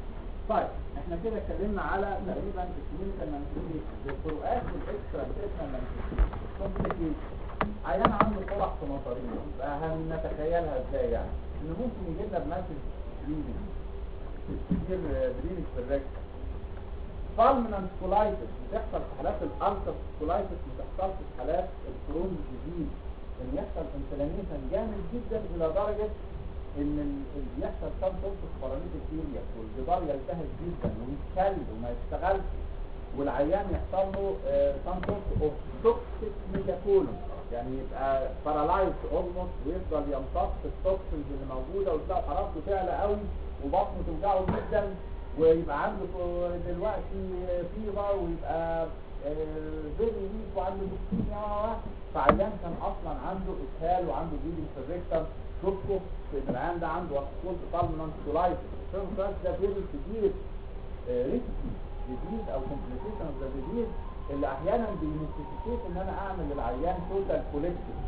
طيب احنا كده اتكلمنا على تقريبا الكلينيكال مانيفستيشن الفروقات والاكسترا انترنال مانيفستيشن كومبليكيشن عيان عنده قرح في مصاريه يبقى هنتخيلها ازاي يعني انه ممكن يجي لنا بمسج بريدنج كتير بريدنج في الريكتم بالمنت كولايتس بتحصل في حالات الالتر كولايتس ما بتحصلش في حالات الكرون ديزيز ان يحصل انفلاميشن جامد جدا الى درجه ان ال- ال- يحصل كام توكسيك باراميت الكيمياء والجدار يلتهب جدا ويتكل وما يشتغلش والعيان يحصل له كام اوف توكسيك ميجاكولون يعني يبقى بارالايز اولموست ويفضل يمتص التوكسينز اللي موجوده وتلاقي حرارته تعلى قوي وبطنه توجعه جدا ويبقى عنده ف- دلوقتي فيفر ويبقى فيري ويك وعنده بكتيريا فعيان كان اصلا عنده اسهال وعنده بيلينج في الريكتم شفتوا في إن العيان ده عنده كولد بالمنت كولايتس الفيرم ده فيري كبير ريسكي ديزيز او كومبليكيشن اوف ذا ديزيز اللي احيانا بينسيسيت ان انا اعمل للعيان توتال كوليكتيف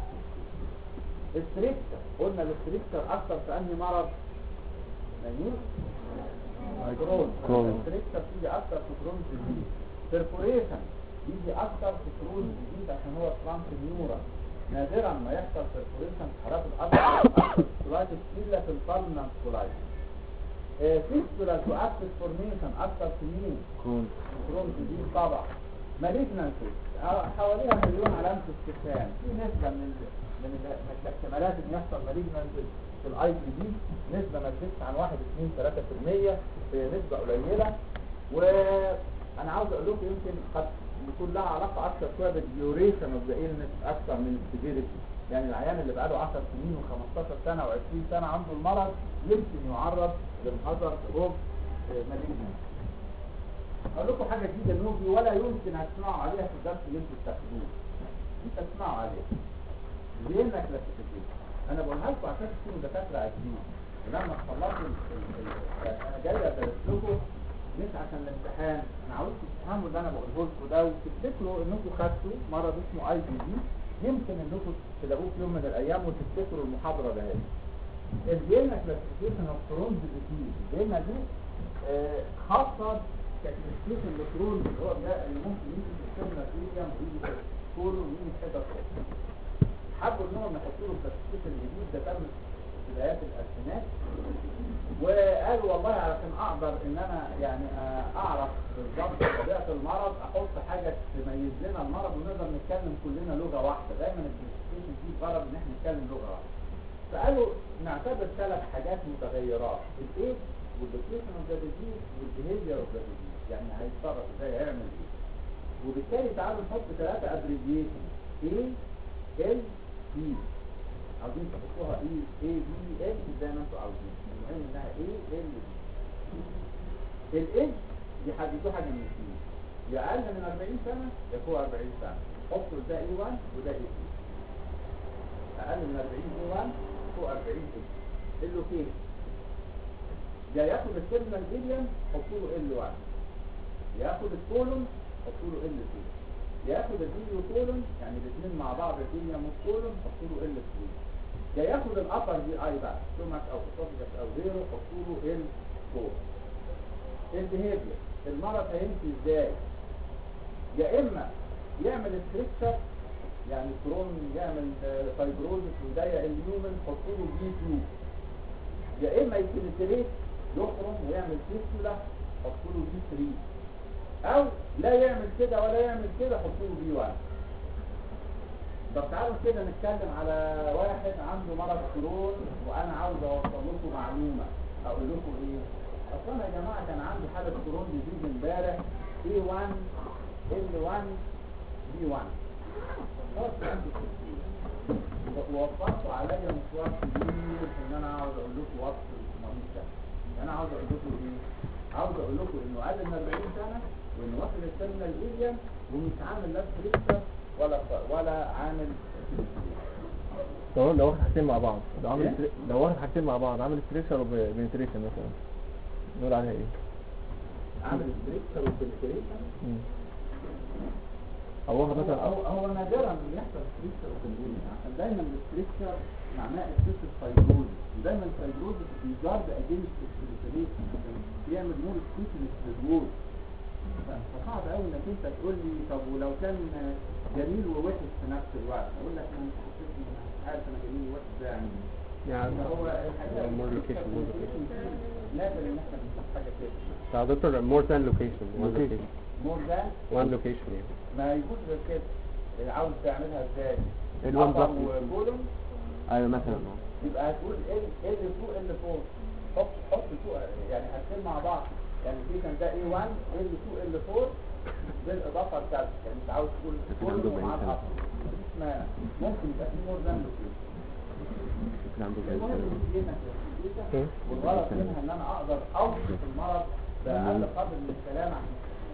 الستريكتر قلنا الستريكتر اكتر في انهي مرض ميمون كرون كرون. الستريكتر تيجي اكتر في كرون ديزيز بيرفوريشن يجي اكتر في كرون ديزيز عشان هو ترانس نيورا نادرا ما يحصل بيرفوريشن في حالات الاكتر كولايتس الا في البالمنت كولايتس فيستولا تو اكتس فورميشن اكتر في مين كون كرون ديزيز طبعا مالجنانسي حواليها مليون علامة استفهام في نسبة من ال- من ال- من الاحتمالات ان يحصل مالجنانسي في الاي بي دي نسبة ما تزيدش عن 1 2 3% هي نسبة قليلة وانا عاوز اقول لكم يمكن قد يكون لها علاقة اكثر شوية بالديوريشن اوف ذا illness اكثر من السيفيريتي يعني العيان اللي بقاله 10 سنين و15 سنة و20 سنة عنده المرض يمكن يعرض للهازارد اوف مالجنانسي اقول لكم حاجه جديده نوبي ولا يمكن هتسمعوا عليها في الدرس اللي انتوا بتاخدوه مش هتسمعوا عليها فيينا كلاسيفيكيشن انا بقولها لكم عشان تكونوا دكاتره عايزين ولما تخلصوا ال- ال- ال- يعني انا جاي ادرس لكم مش عشان الامتحان انا عاوزكم تفهموا اللي انا بقوله لكم ده وتفتكروا انكم خدتوا مرض اسمه اي بي دي يمكن انكم تلاقوه في يوم من الايام وتفتكروا المحاضره ده هي الفيينا كلاسيفيكيشن اوف كرونز ديزيز الفيينا دي آه، خاصه كلاسيفيكيشن لكرونز اللي هو ده اللي ممكن يجي في السيرنا فيليام ويجي في كولون ويجي في حتت أخرى. حبوا انهم يحطوا له كلاسيفيكيشن جديد ده تم في بدايات الالفينات وقالوا والله علشان اقدر ان انا يعني آه، اعرف بالظبط طبيعه المرض احط حاجه تميز لنا المرض ونقدر نتكلم كلنا لغه واحده دايما الكلاسيفيكيشن دي غرض ان احنا نتكلم لغه واحده فقالوا نعتبر ثلاث حاجات متغيرات الايج واللوكيشن اوف ذا ديزيز والبيهيفير اوف ذا ديزيز يعني هيتصرف ازاي هيعمل ايه وبالتالي تعالوا نحط ثلاثه ابريفيشن اي ال بي عاوزين تحطوها اي اي بي ال زي ما انتوا عاوزين المهم انها اي ال بي الايج يحددوا حاجه من الاثنين يا اقل من 40 سنه يا فوق 40 سنه حطوا ده اي 1 وده اي 2 اقل من 40 اي 1 فوق 40 اي اللوكيشن يا ياخد التيرمينال فيريان حطوا له ال 1 ياخد الكولون حطوا له ال 2 ياخد الفيديو كولون يعني الاثنين مع بعض الفيديو والكولون حطوا له ال 2 يا ياخد الابر دي اي بقى سمك او اسوفجس او غيره حطوا له ال 4 البيهيفير المرض هيمشي ازاي يا اما يعمل ستريكشر يعني كرون يعمل فايبروزس ويضيق اليومن حطوا له بي 2 يا اما يبنتريت يخرم ويعمل فيستولا حطوا له بي 3 او لا يعمل كده ولا يعمل كده حطوا له بي 1 طب تعالوا كده نتكلم على واحد عنده مرض كرون وانا عاوز اوصل لكم معلومه اقول لكم ايه اصل انا يا جماعه كان عندي حاله كرون ديزيز امبارح اي 1 ال 1 بي 1 خلاص عندي تفكير ووفرتوا عليا مشوار كبير ان انا عاوز اقول لكم وصف المريض ده انا عاوز اقول لكم ايه عاوز اقول لكم انه اقل من 40 سنه وانه واخد التيرمينال ايريا ومش عامل لا ستريكتر ولا ولا عامل لو لو واخد حاجتين مع بعض لو عامل إيه؟ ستري- لو واخد حاجتين مع بعض عامل ستريكشر وبنتريشن مثلا نقول عليها ايه؟ عامل ستريكتر وبنتريشن مم. او واخد هو مثلا هو, هو نادرا بيحصل ستريكشر اوبن عشان دايما الستريكشر معناه اكسسيف فايبروز ودايما الفايبروز بيجارد اجينست السبيريشن عشان بيعمل مور ستيفنس للوول فصعب قوي انك انت تقول لي طب ولو كان جميل ووحش في نفس الوقت اقول لك انا مش حسيت ان عارف انا جميل ووحش ده يعني يعني هو الحقيقه more location, more location نادر ان احنا بنشوف حاجه كده بتاع دكتور more than location one Location. location مور ده one location يعني ما يكون غير كده عاوز تعملها ازاي؟ ال one upper block. وكولوم ايوه مثلا يبقى هتقول ايه ايه اللي فوق ايه اللي فوق حط حط فوق يعني هتكلم مع بعض يعني في كان ده ايه 1 ايه اللي فوق ايه اللي فوق بالاضافه الثالثه يعني انت عاوز تقول كولوم ومع الابر مفيش مانع ممكن يبقى في مور ذان المهم إن دي جينا في الكمبيوتر، والغلط منها ان انا اقدر اوصف المرض باقل قدر من الكلام عن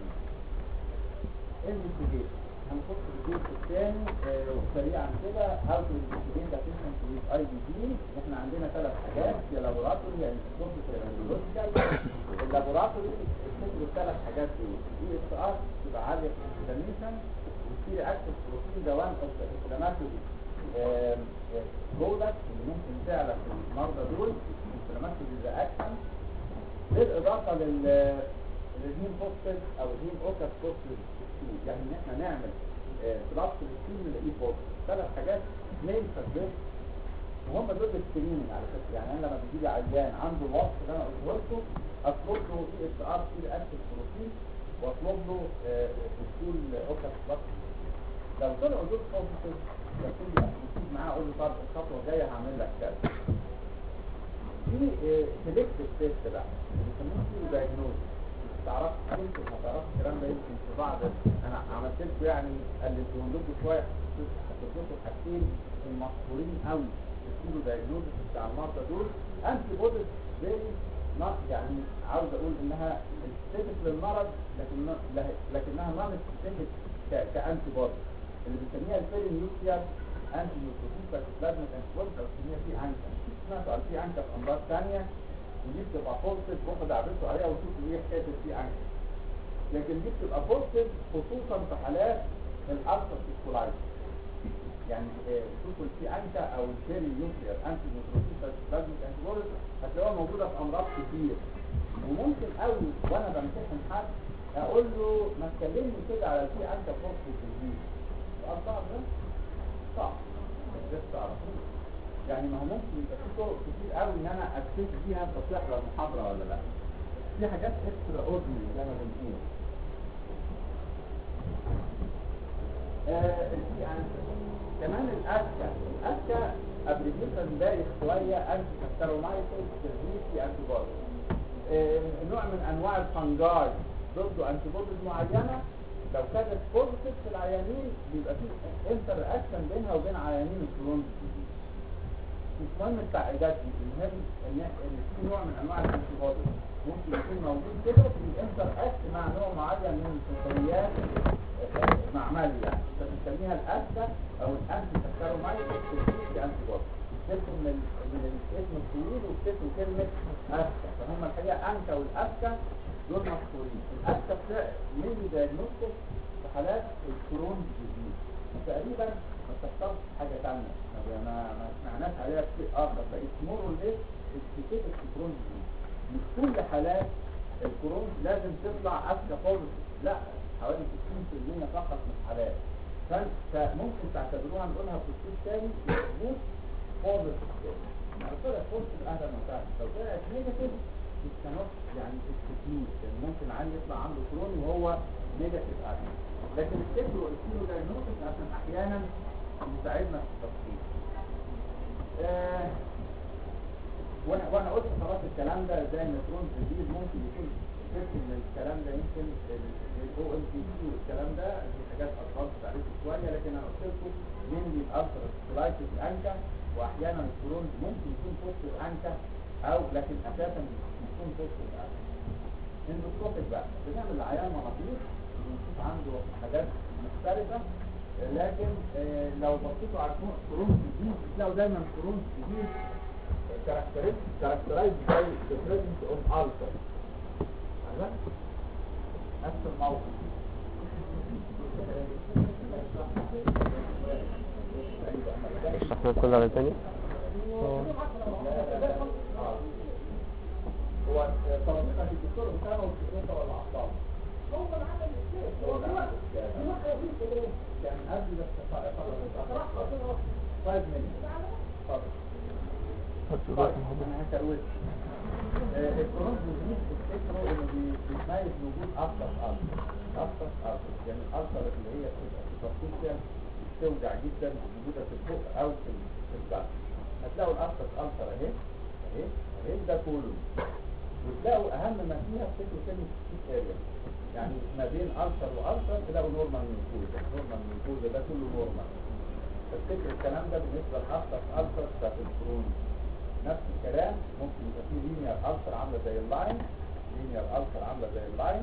انفستيجيشن هنخش في الجزء الثاني آه، سريعا كده هاو تو انفستيجيت ذا بيشنت ويز اي بي دي احنا عندنا ثلاث حاجات يا لابوراتوري يا انفستيجيشن يا راديولوجيكال اللابوراتوري افتكروا الثلاث حاجات دول دي اس ار تبقى عاليه في الانفلاميشن وفي اكتف بروتين ده وان اوف ذا انفلاماتوري برودكت اللي ممكن تعلى في المرضى دول انفلاماتوري رياكشن بالاضافه لل للهيم بوستر او الهيم اوكاس بوستر يعني ان احنا نعمل بلاس الستيل نلاقيه بوستر ثلاث حاجات مين فاكتور وهم دول السكريننج على فكره يعني انا لما بيجي لي عيان عنده الوصف اللي انا قلته لكم اطلب له اي اس ار سي اكتف بروتين واطلب له السول اوكاس بلاس لو طلعوا دول بوزيتيف يكون لي اكيد معاه اقول له طب الخطوه الجايه هعمل لك كذا في سيلكتيف تيست بقى بيسموه سيرو دايجنوز تعرف يمكن ما تعرفش الكلام ده يمكن في بعض انا عملت لكم يعني قللتهم لكم شويه حطيت لكم حاجتين المشهورين قوي في السيرو دايجنوز بتاع المرضى دول انتي بوديز فيري يعني عاوز اقول انها سبيسيفيك للمرض لكن لكنها نون سبيسيفيك كانتي بوديز اللي بنسميها الفيري نيوكليار انتي نيوكليوتيد بلازما انتي بوديز او بنسميها في انكا سمعتوا عن في انكا في امراض ثانيه ودي بتبقى بوزيتيف واخد عرفته عليها وشوفوا ايه حكايه الفي انكا لكن دي بتبقى بوزيتيف خصوصا في حالات الالتر سيكولايتس يعني شوفوا الفي انكا او الفيري نيوكليار انتي نيوكليوتيد بلازما انتي بوديز هتلاقوها موجوده في امراض كتير وممكن قوي وانا بمتحن حد اقول له ما تكلمني كده على الفي انكا بوزيتيف ديزيز سؤال صعب ده صعب بس تعرفوه يعني ما هو ممكن يبقى في طرق كتير قوي ان انا اكتشف فيها انت بتحضر المحاضره ولا لا في حاجات اكسترا اوردينري زي ما بنقول آه يعني كمان الاسكا الاسكا ابريفيشن بايخ شويه انتي كاسترومايسيس سيرفيسي انتي بودي آه نوع من انواع الفنجاي ضده انتي بوديز معينه لو كانت بوزيتيف في العيانين بيبقى في انتر اكشن بينها وبين عيانين الكرونز ديزيز مش مهم التعقيدات دي المهم ان ان في نوع من انواع الانتي بوديز ممكن يكون موجود كده في الانتر اكت مع نوع معين من السكريات معملي يعني فبنسميها الاسكا او الانتي سكرومايسيس في انتي بوديز سيبكم من من الاسم الطويل وكتبوا كلمه اسكا فهم الحقيقه انكا والاسكا دول مشهورين الاسكا بتاع ميني دايجنوستيك في حالات الكرون ديزيز تقريبا ما بتحصلش حاجه ثانيه ما ما سمعناش عليها شيء اخر بقت مور ليه سبيسيفيك كرون ديزيز مش كل حالات الكرون لازم تطلع اسكا بوزيتيف لا حوالي 60% فقط من الحالات فانت ممكن تعتبروها نقولها في الصوت تاني مظبوط بوزيتيف لو طلعت بوزيتيف اهلا وسهلا لو طلعت نيجاتيف التنص يعني التكليف يعني ممكن عيل يطلع عنده كرون وهو نيجاتيف اهلا لكن افتكروا الكيلو دايجنوستيك عشان احيانا يساعدنا في التفصيل آه وانا وانا قلت خلاص الكلام ده زي ما كرون جديد ممكن يكون جزء من الكلام ده يمكن الاو ام تي سي والكلام ده دي حاجات اطفال تعرفوا شويه لكن انا قلت لكم مين الالتر سلايتس انكا واحيانا الكرون ممكن يكون بوستيف انكا او لكن اساسا يكون بوستيف انكا اندوسكوبيك بقى بنعمل العيان مناطير ونشوف عنده حاجات مختلفه لكن آه لو بصيتوا على كرون جديد بتلاقوا دايما كرون جديد كاركترايز باي ذا بريزنس اوف التر نفس الموقف اشرح لنا كل على تاني هو طلبنا في الدكتور بتاعه والدكتور ولا العطار هو اللي عمل الشيء هو اللي عمل الشيء كان قبل بس طلب 5 مليون اتفضل طيب انا هكروت الكورون بيزيد بتفتكروا انه بي- بيتميز بوجود ابسط ارض ابسط ارض يعني الالسر اللي هي بتبقى سوبرفيشال بتوجع جدا موجوده في الفوق او في ال- في الظهر هتلاقوا الابسط السر اهي اهي اهي ده كولون وتلاقوا اهم ما فيها بتفتكروا كلمه سيت اريا يعني ما بين السر والسر تلاقوا نورمال ميوكوزا نورمال ميوكوزا ده كله نورمال تفتكر الكلام ده بالنسبه لابسط السر بتاعت الكرون نفس الكلام ممكن يبقى فيه لينير ألسر عاملة زي اللاين لينير ألسر عاملة زي اللاين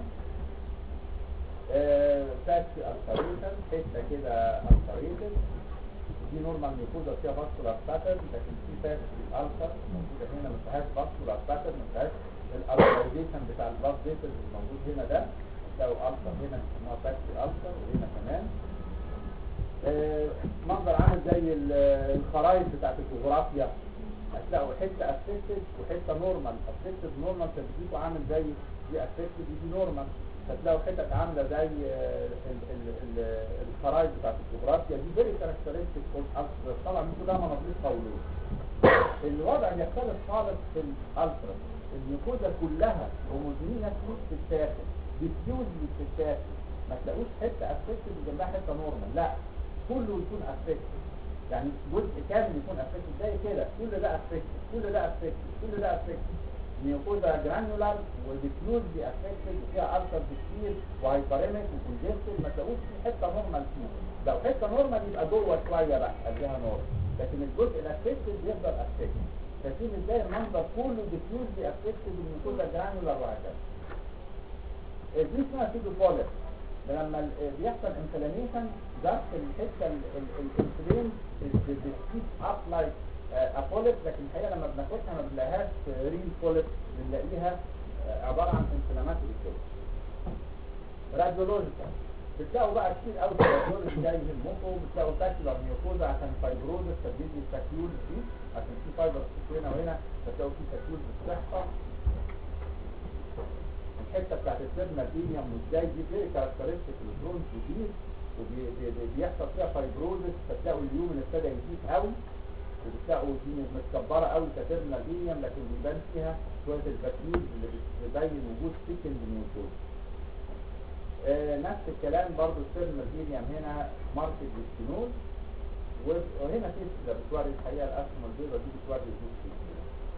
فاتي ألسريشن حتة كده ألسريتد دي نورمال ميكوزا فيها فاسكولار باترن لكن في فاتي الألسر موجودة هنا ما فيهاش فاسكولار باترن ما فيهاش الألسريشن بتاع البلاد فيسلز الموجود هنا ده تلاقوا ألسر هنا اسمها فاتي ألسر وهنا كمان آه، منظر عامل زي ال- الخرايط بتاعت الجغرافيا هتلاقوا حته افكتد وحته نورمال افكتد نورمال تثبيته عامل زي دي افكتد دي نورمال هتلاقوا حتت عامله زي آه، ال- ال- ال- الخرايط بتاعت الجغرافيا دي فيري كاركترستيك طبعا انتوا ده مناطيق قوليه الوضع يختلف خالص في الالترا الميكوزا كلها هوموجينيس مش بتتاخد ديفيوز مش بتتاخد ما تلاقوش حته افكتد وجنبها حته نورمال لا كله يكون افكتد يعني جزء كامل يكون افكتد زي كده كل ده افكتد كل ده افكتد كل ده افكتد ميوكوزا جرانيولار وديفيوز دي افكتد وفيها التر كتير وهايبريميك وكونجستد ما تلاقوش في حته نورمال فيه لو حته نورمال يبقى جوه شويه بقى اديها نورمال لكن الجزء الافكتد يفضل افكتد فشوف ازاي المنظر كله ديفيوز دي افكتد الميوكوزا جرانيولار وهكذا دي اسمها سيدوبوليس لما ال- بيحصل انفلاميشن ده في الحته الانسولين بتسكيب اب لايك ابوليت لكن الحقيقه لما بناخدها ما بنلاقيهاش ريل بوليت بنلاقيها آه، عباره عن انفلاماتوري كده راديولوجيكال بتلاقوا بقى كتير قوي في الراديولوجي جاي يهمكم بتلاقوا تاكلر ميوكوزا عشان فايبروزس تبديل التاكيول دي عشان في فايبر هنا وهنا بتلاقوا في تاكيول بتحصل الحته بتاعت السيرمال ايليوم والجاي دي فيري كاركترستيك للبرونز دي وبيحصل فيها فايبروزس فتلاقوا اليومن ابتدى يزيد قوي وبتلاقوا دي متكبره قوي كتيرمال ايليوم لكن بيبان فيها شويه البكتير اللي بتبين وجود سيكند ميوكوز آه نفس الكلام برضو السيرمال ايليوم هنا ماركت بالسينوز وهنا في ده بتوري الحقيقه الاسهم البيضاء دي بتوري وجود سيكند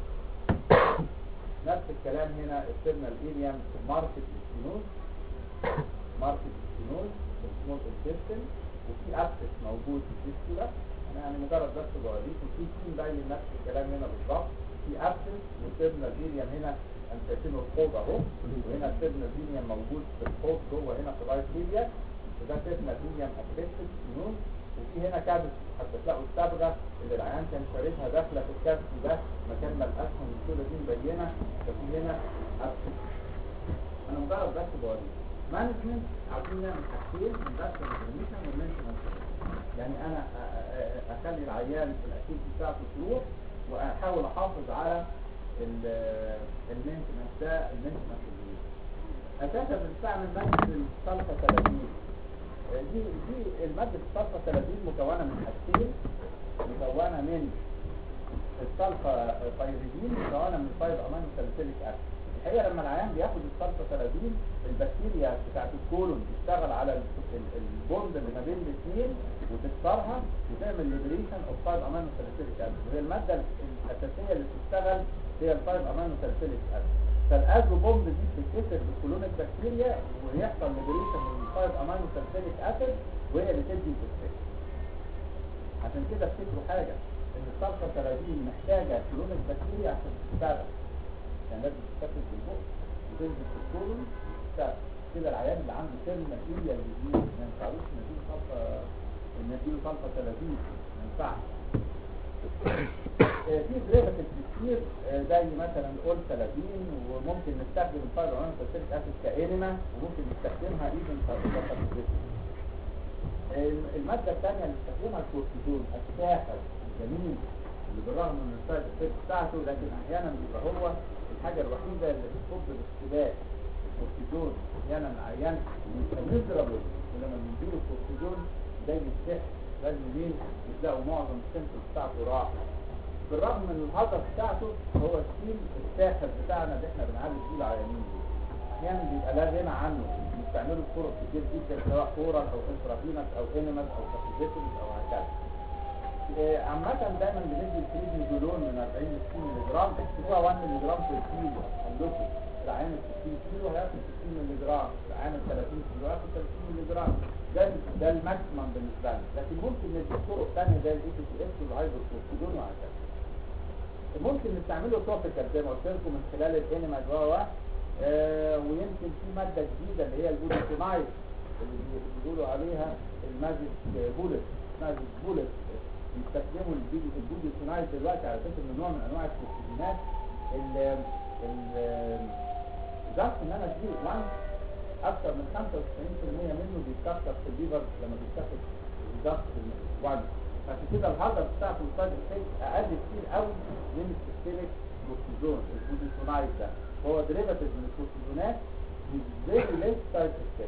نفس الكلام هنا السيرنال ايليوم ماركت ستينوز ماركت ستينوز سمول انتستين وفي ابسس موجود في الفيستولا انا يعني مجرد بس بوريك وفي في باين نفس الكلام هنا بالظبط في ابسس والسيرنال ايليوم هنا انت شايفينه الحوض اهو وهنا السيرنال ايليوم موجود في الحوض جوه هنا في الرايت ايليا وده سيرنال ايليوم ابسس ستينوز وفي هنا كابس حتى تلاقوا الصبغه اللي العيان كان شاربها داخله في الكبس ده مكان ما الاسهم السوداء دي مبينه ففي هنا أبسط. انا مجرد بس بوريك مانجمنت عاوزين نعمل حاجتين اندكشن انفورميشن ومينتنس يعني انا أ- أ- اخلي العيان الاكتيفيتي بتاعته تروح واحاول احافظ على المينتنس ده المينتنس اساسا بنستعمل ماده الصلفه 30 دي دي المادة الصلفة 30 مكونة من حاجتين مكونة من الصلفة بايريدين مكونة من 5 امينو ساليسيليك اسيد الحقيقة لما العيان بياخد الصلفة 30 البكتيريا بتاعت الكولون بتشتغل على ال- ال- البوند اللي ما بين الاثنين وتكسرها وتعمل ليبريشن اوف 5 امينو ساليسيليك اسيد وهي المادة الاساسية اللي بتشتغل هي ال 5 امينو ساليسيليك اسيد فالازو بومب دي بتتكسر بالكولونيك بكتيريا ويحصل ليبريشن من 5 امينو ساليسيليك اسيد وهي اللي تدي الافكت عشان كده افتكروا حاجه ان الصلفه 30 محتاجه كولونيك بكتيريا عشان تشتغل يعني لازم تتكسر بالبق وتنزل في الكولون تشتغل كده العيان اللي عنده سيرما ايليا ديزيز ما ينفعوش نديله صلفه نديله صلفه 30 ما ينفعش آه، في ديريفاتيف كتير آه، زي مثلا اولتالابين وممكن نستخدم الفايبر سيتريك اسيد كانيما وممكن نستخدمها ايفن كاربوكسيل المادة الثانية اللي بنستخدمها الكورتيزون الساحر الجميل اللي بالرغم من السايد افكت بتاعته لكن احيانا بيبقى هو الحاجة الوحيدة اللي بتصب الاختلاف الكورتيزون احيانا العيان بيضربه ولما بنديله الكورتيزون زي السحر زي المين بتلاقوا معظم السيمتوم بتاعته راح بالرغم من الهدف بتاعته هو ستيل الساحر بتاعنا اللي احنا بنعالج بيه العيانين دول احيانا بيبقى لا غنى عنه بيستعملوا بطرق كتير جدا سواء اورال او انترافينس او انيمال او سبوزيتورز او هكذا إيه، عامة دايما بندي الفريدنيزولون من 40 ل 60 مللي جرام اكتبوها 1 مللي جرام في الكيلو عندكم العين ال 60 كيلو هياخد 60 مللي جرام العين ال 30 كيلو هياخد 30 مللي جرام ده ده الماكسيمم بالنسبة لنا لكن ممكن ندي طرق ثانية زي الاي تي سي اس والهايدروكورتيزون وهكذا ممكن نستعمله توبيكال زي ما قلت لكم من خلال الانيما جوا آه ويمكن في ماده جديده اللي هي البوليتونايت اللي بي- بيقولوا عليها الماجيك بولت ماجيك بولت بيستخدموا البيدي البوليتونايت دلوقتي على فكره من نوع من انواع الكورتيزونات ال ال ضغط ان انا اديله وان اكثر من 95% منه بيتكسر في الليفر لما بيتاخد الضغط وان عشان كده الهدف بتاعته السايد افكت اقل كتير قوي من السيستميك كورتيزون البوليتونايت ده هو ديريفاتيف من الكورتيزونات فيري ليس سايد افكت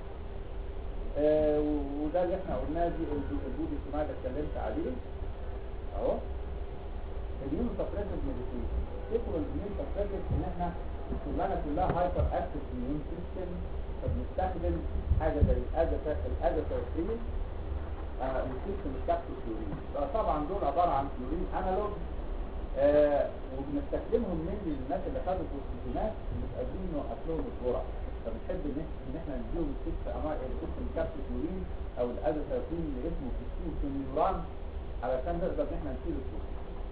وده اللي احنا قلناه دي البوليتونايت اللي اتكلمت عليه اهو اليوم سبريسيف ميديكيشن تدخل اليوم سبريسيف ان احنا كلنا كلها هايبر اكتف immune سيستم فبنستخدم حاجه زي الازاثيرين السيستم بتاعت الكلورين طبعا دول عباره عن كلورين انالوج آه وبنستخدمهم من الناس اللي خدوا كورتيزونات مش قادرين نوقف لهم الجرعه فبنحب ان إح- ان احنا نديهم الست انواع الاسم كابسول كلورين او الازاثيرين اللي اسمه كيستوسينيوران علشان نقدر ان احنا نشيل الكورتيزون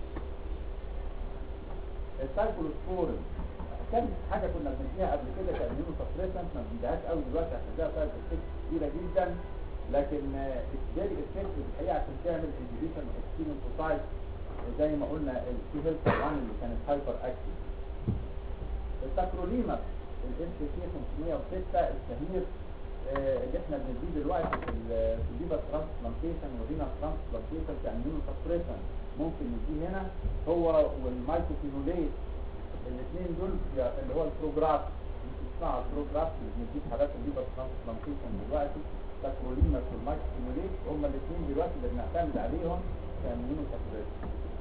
السايكلوسبورين كان حاجه كنا بنديها قبل كده كانيمو سبريسنت ما بنديهاش قوي دلوقتي عشان ده سايد افكت كبيره جدا لكن فيري افكتيف الحقيقه عشان تعمل انهبيشن اوف كيموسايت زي ما قلنا السي هيلث طبعا اللي كانت هايبر اكتيف التاكروليما الاس سي 506 الشهير آه، اللي احنا بنديه دلوقتي في ال- في الليفر ترانسبلانتيشن والرينا ترانسبلانتيشن كانيمو سبريسنت ممكن نديه هنا هو والمايكوفينوليت الاثنين دول بي- اللي هو البروجراف مش اسمها البروجراف اللي بنديه في حالات الليفر ترانسبلانتيشن دلوقتي تاكروليما والمايكوفينوليت هما الاثنين دلوقتي اللي بنعتمد عليهم كانيمو سبريسنت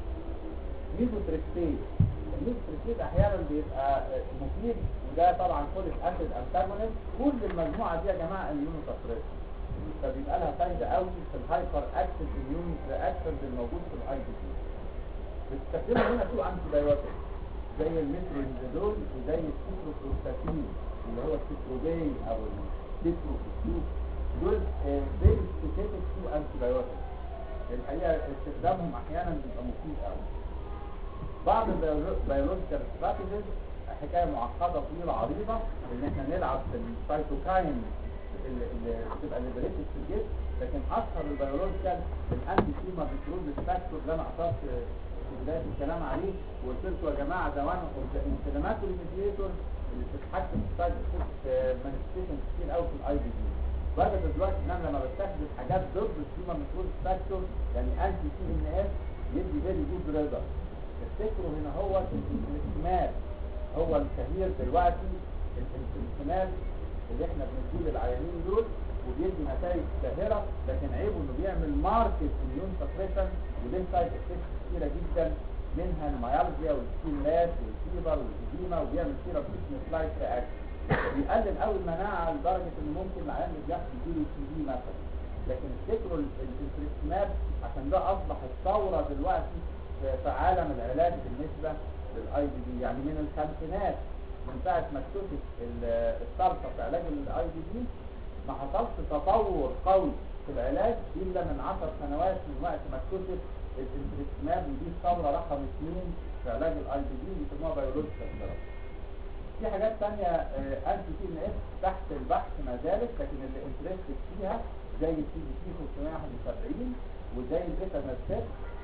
ميزوتريكسيت الميزوتريكسيت احيانا بيبقى آه، مفيد وده طبعا فوليك اسيد انتاجونست كل المجموعه دي يا جماعه اميونو سبريشن فبيبقى لها فايده قوي في الهايبر اكتيف اميون رياكشنز الموجود في الاي بي سي بتستخدموا هنا تو انتي بايوتيك زي المترونيدازول وزي السيتروفلوكساتين اللي هو السيتروبين او السيتروفلوكساتين دول فيري سبيسيفيك تو انتي بايوتيك الحقيقه استخدامهم احيانا بيبقى مفيد قوي بعض البيولوجيكال استراتيجيز حكايه معقده طويله عريضه ان احنا نلعب في السيتوكاين اللي اللي بتبقى ليبريتد في الجسم لكن اشهر البيولوجيكال الانتي تيومر بترول فاكتور اللي انا اثرت في بدايه الكلام عليه وقلت لكم يا جماعه ده وان اوف ذا انفلاماتوري ميديتور اللي بتتحكم في السايد افكت مانيفستيشن كتير قوي في الاي بي دي بدأت دلوقتي ان انا لما بستخدم حاجات ضد التيومر ميكروز فاكتور يعني انتي سي ان اس يدي فيري جود ريزلت تفتكروا هنا هو الانفلامات هو الشهير دلوقتي الانفلامات اللي احنا بنديه للعيانين دول وبيدي نتائج ساهرة لكن عيبه انه بيعمل ماركت اميون سبريشن وليه سايد افكتس كتيرة جدا منها الميالجيا والستيمات والفيبر والإديمة وبيعمل سيرة بيسم سلايت رياكشن بيقلل قوي المناعة لدرجة ان ممكن العيان اللي بيحصل يجيله تي بي مثلا لكن افتكروا الانفلامات عشان ده اصبح الثورة دلوقتي في في عالم العلاج بالنسبة للاي بي دي يعني من الخمسينات من ساعة ما اكتشف ال- السلطة في علاج الاي بي دي ما حصلش تطور قوي في العلاج الا من عشر سنوات من وقت ما اكتشف الانتريكسماب ودي الثورة رقم اثنين في علاج الاي بي دي بيسموها بيولوجيكال ثيرابي في حاجات تانية انتي تي ان اس تحت البحث ما زالت لكن اللي انترستد فيها زي السي دي سي 571 وزي البيتا نفسات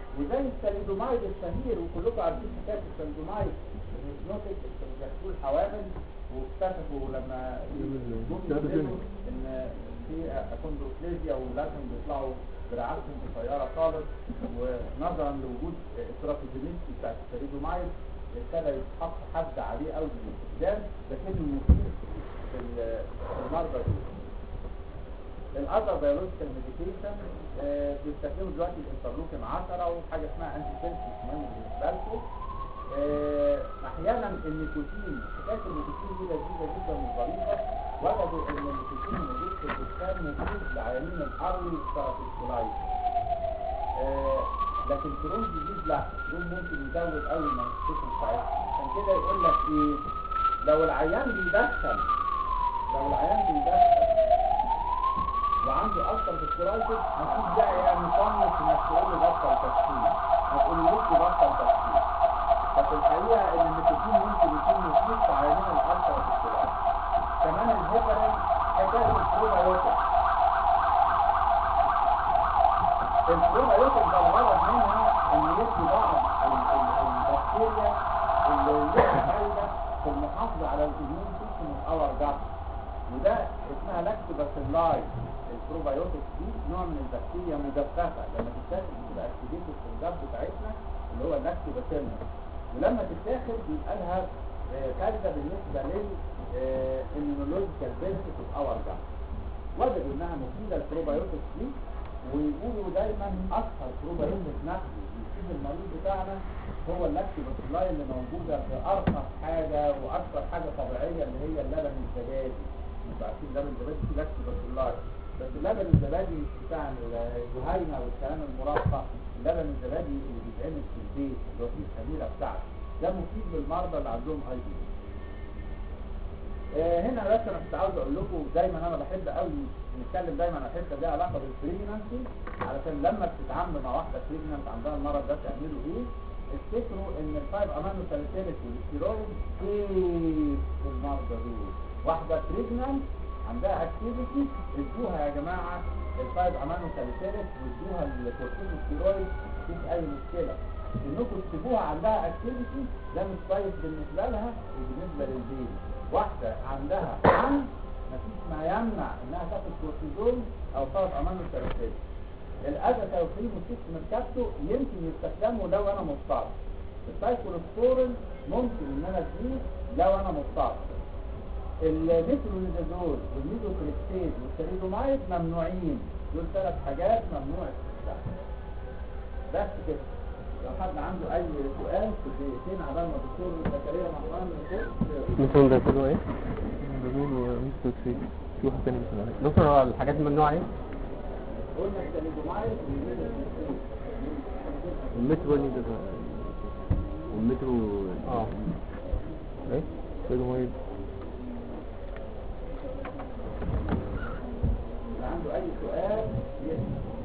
وزي الساليدومايد الشهير وكلكم عارفين حكايه الساليدومايد الهيبنوتيك اللي بياخدوه الحوامل واكتشفوا لما جم يقولوا ان في اكوندروكليزيا ولازم بيطلعوا دراعاتهم قصيره خالص ونظرا لوجود الترافيزيميستي بتاعت الساليدومايد ابتدى يتحط حد عليه قوي بالاستخدام لكنه مفيد في ال- في المرضى دول الاذر بيولوجيكال ميديكيشن بيستخدموا دلوقتي الانترلوكين 10 وحاجه اسمها انتي سيلفيس مهم بالنسبه لكم آه، احيانا النيكوتين حكايه النيكوتين دي لذيذه جدا وظريفه وجدوا ان النيكوتين موجود في الدخان مفيد لعيانين الارلي ستاراتيكولايت آه لكن كرون جديد لا كرون ممكن يزود قوي المانيفستيشن بتاعتها عشان كده يقول لك ايه لو العيان بيدخن لو العيان بيدخن وعنده اكتر في الكولايتس مفيش داعي يعني مطنش انك تقول له بطل تدخين ما تقولوش بطل تدخين ففي الحقيقه ان النيكوتين ممكن يكون مفيد في عيانين الالترا في الكولايتس كمان الهيبرين حكايه البروبايوتيك البروبايوتيك ده الغرض منها ان يدي بعض ال- ال- البكتيريا اللي لها فايده في المحافظه على الاميون سيستم اور جاب وده اسمها لاكتوباسيلاي البروبايوتيك دي نوع من البكتيريا مجففه لما تتاخد بتبقى اكتيفيتد في الجاب بتاعتنا اللي هو اللاكتوباسيلا ولما تتاخد بيبقى لها آه، فايده بالنسبه لل immunological benefit of our gut وجدوا انها مفيده البروبايوتكس دي ويقولوا دايما اشهر بروبايوتك نفسه بيفيد المريض بتاعنا هو اللاكتوباسيلاي اللي موجوده في ارخص حاجه واكثر حاجه طبيعيه اللي هي اللبن الزبادي انتوا عارفين اللبن الزبادي فيه لاكتوباسيلاي بس اللبن الزبادي مش بتاع الجهينه والكلام المرفه اللبن الزبادي اللي بيتعمل في البيت اللي هو فيه الخميره بتاعته ده مفيد للمرضى اللي عندهم اي بي آه، هنا بس انا كنت عاوز اقول لكم دايما انا بحب قوي نتكلم دايما على حته ليها علاقه بالبريجنانسي علشان لما بتتعاملوا مع واحده بريجنانت عندها المرض ده تعملوا ايه؟ افتكروا ان الفايف امانو ساليسيليك والستيرويد كيف في المرضى دول واحده بريجنانت عندها اكتيفيتي ادوها يا جماعه الفايف امانو ساليسيليك وادوها الكورتيزوستيرويد مفيش اي مشكله انكم تسيبوها عندها اكتيفيتي ده مش كويس بالنسبه لها وبالنسبه للبيبي واحده عندها حمل مفيش ما يمنع انها تاخد كورتيزون او فايف امانو ساليسيليك الأدى توفير وسيست ميركاتو يمكن يستخدموا لو انا مضطر السايكلوسبورين ممكن ان انا اديه لو انا مضطر الميترونيدازول والميدوكريستيز والساليدومايد ممنوعين دول ثلاث حاجات ممنوع استخدامها بس كده لو حد عنده اي سؤال في دقيقتين عبال ما الدكتور زكريا محمد يخش مثل ده كله ايه؟ دومين وميستوكسيد في واحد تاني اسمه ايه؟ دكتور هو الحاجات الممنوعة ايه؟ قلنا الساليدومايد والميدوكريستيز المترو ده والمترو اه ايه؟ سيدومايد اللي عنده اي سؤال يسأل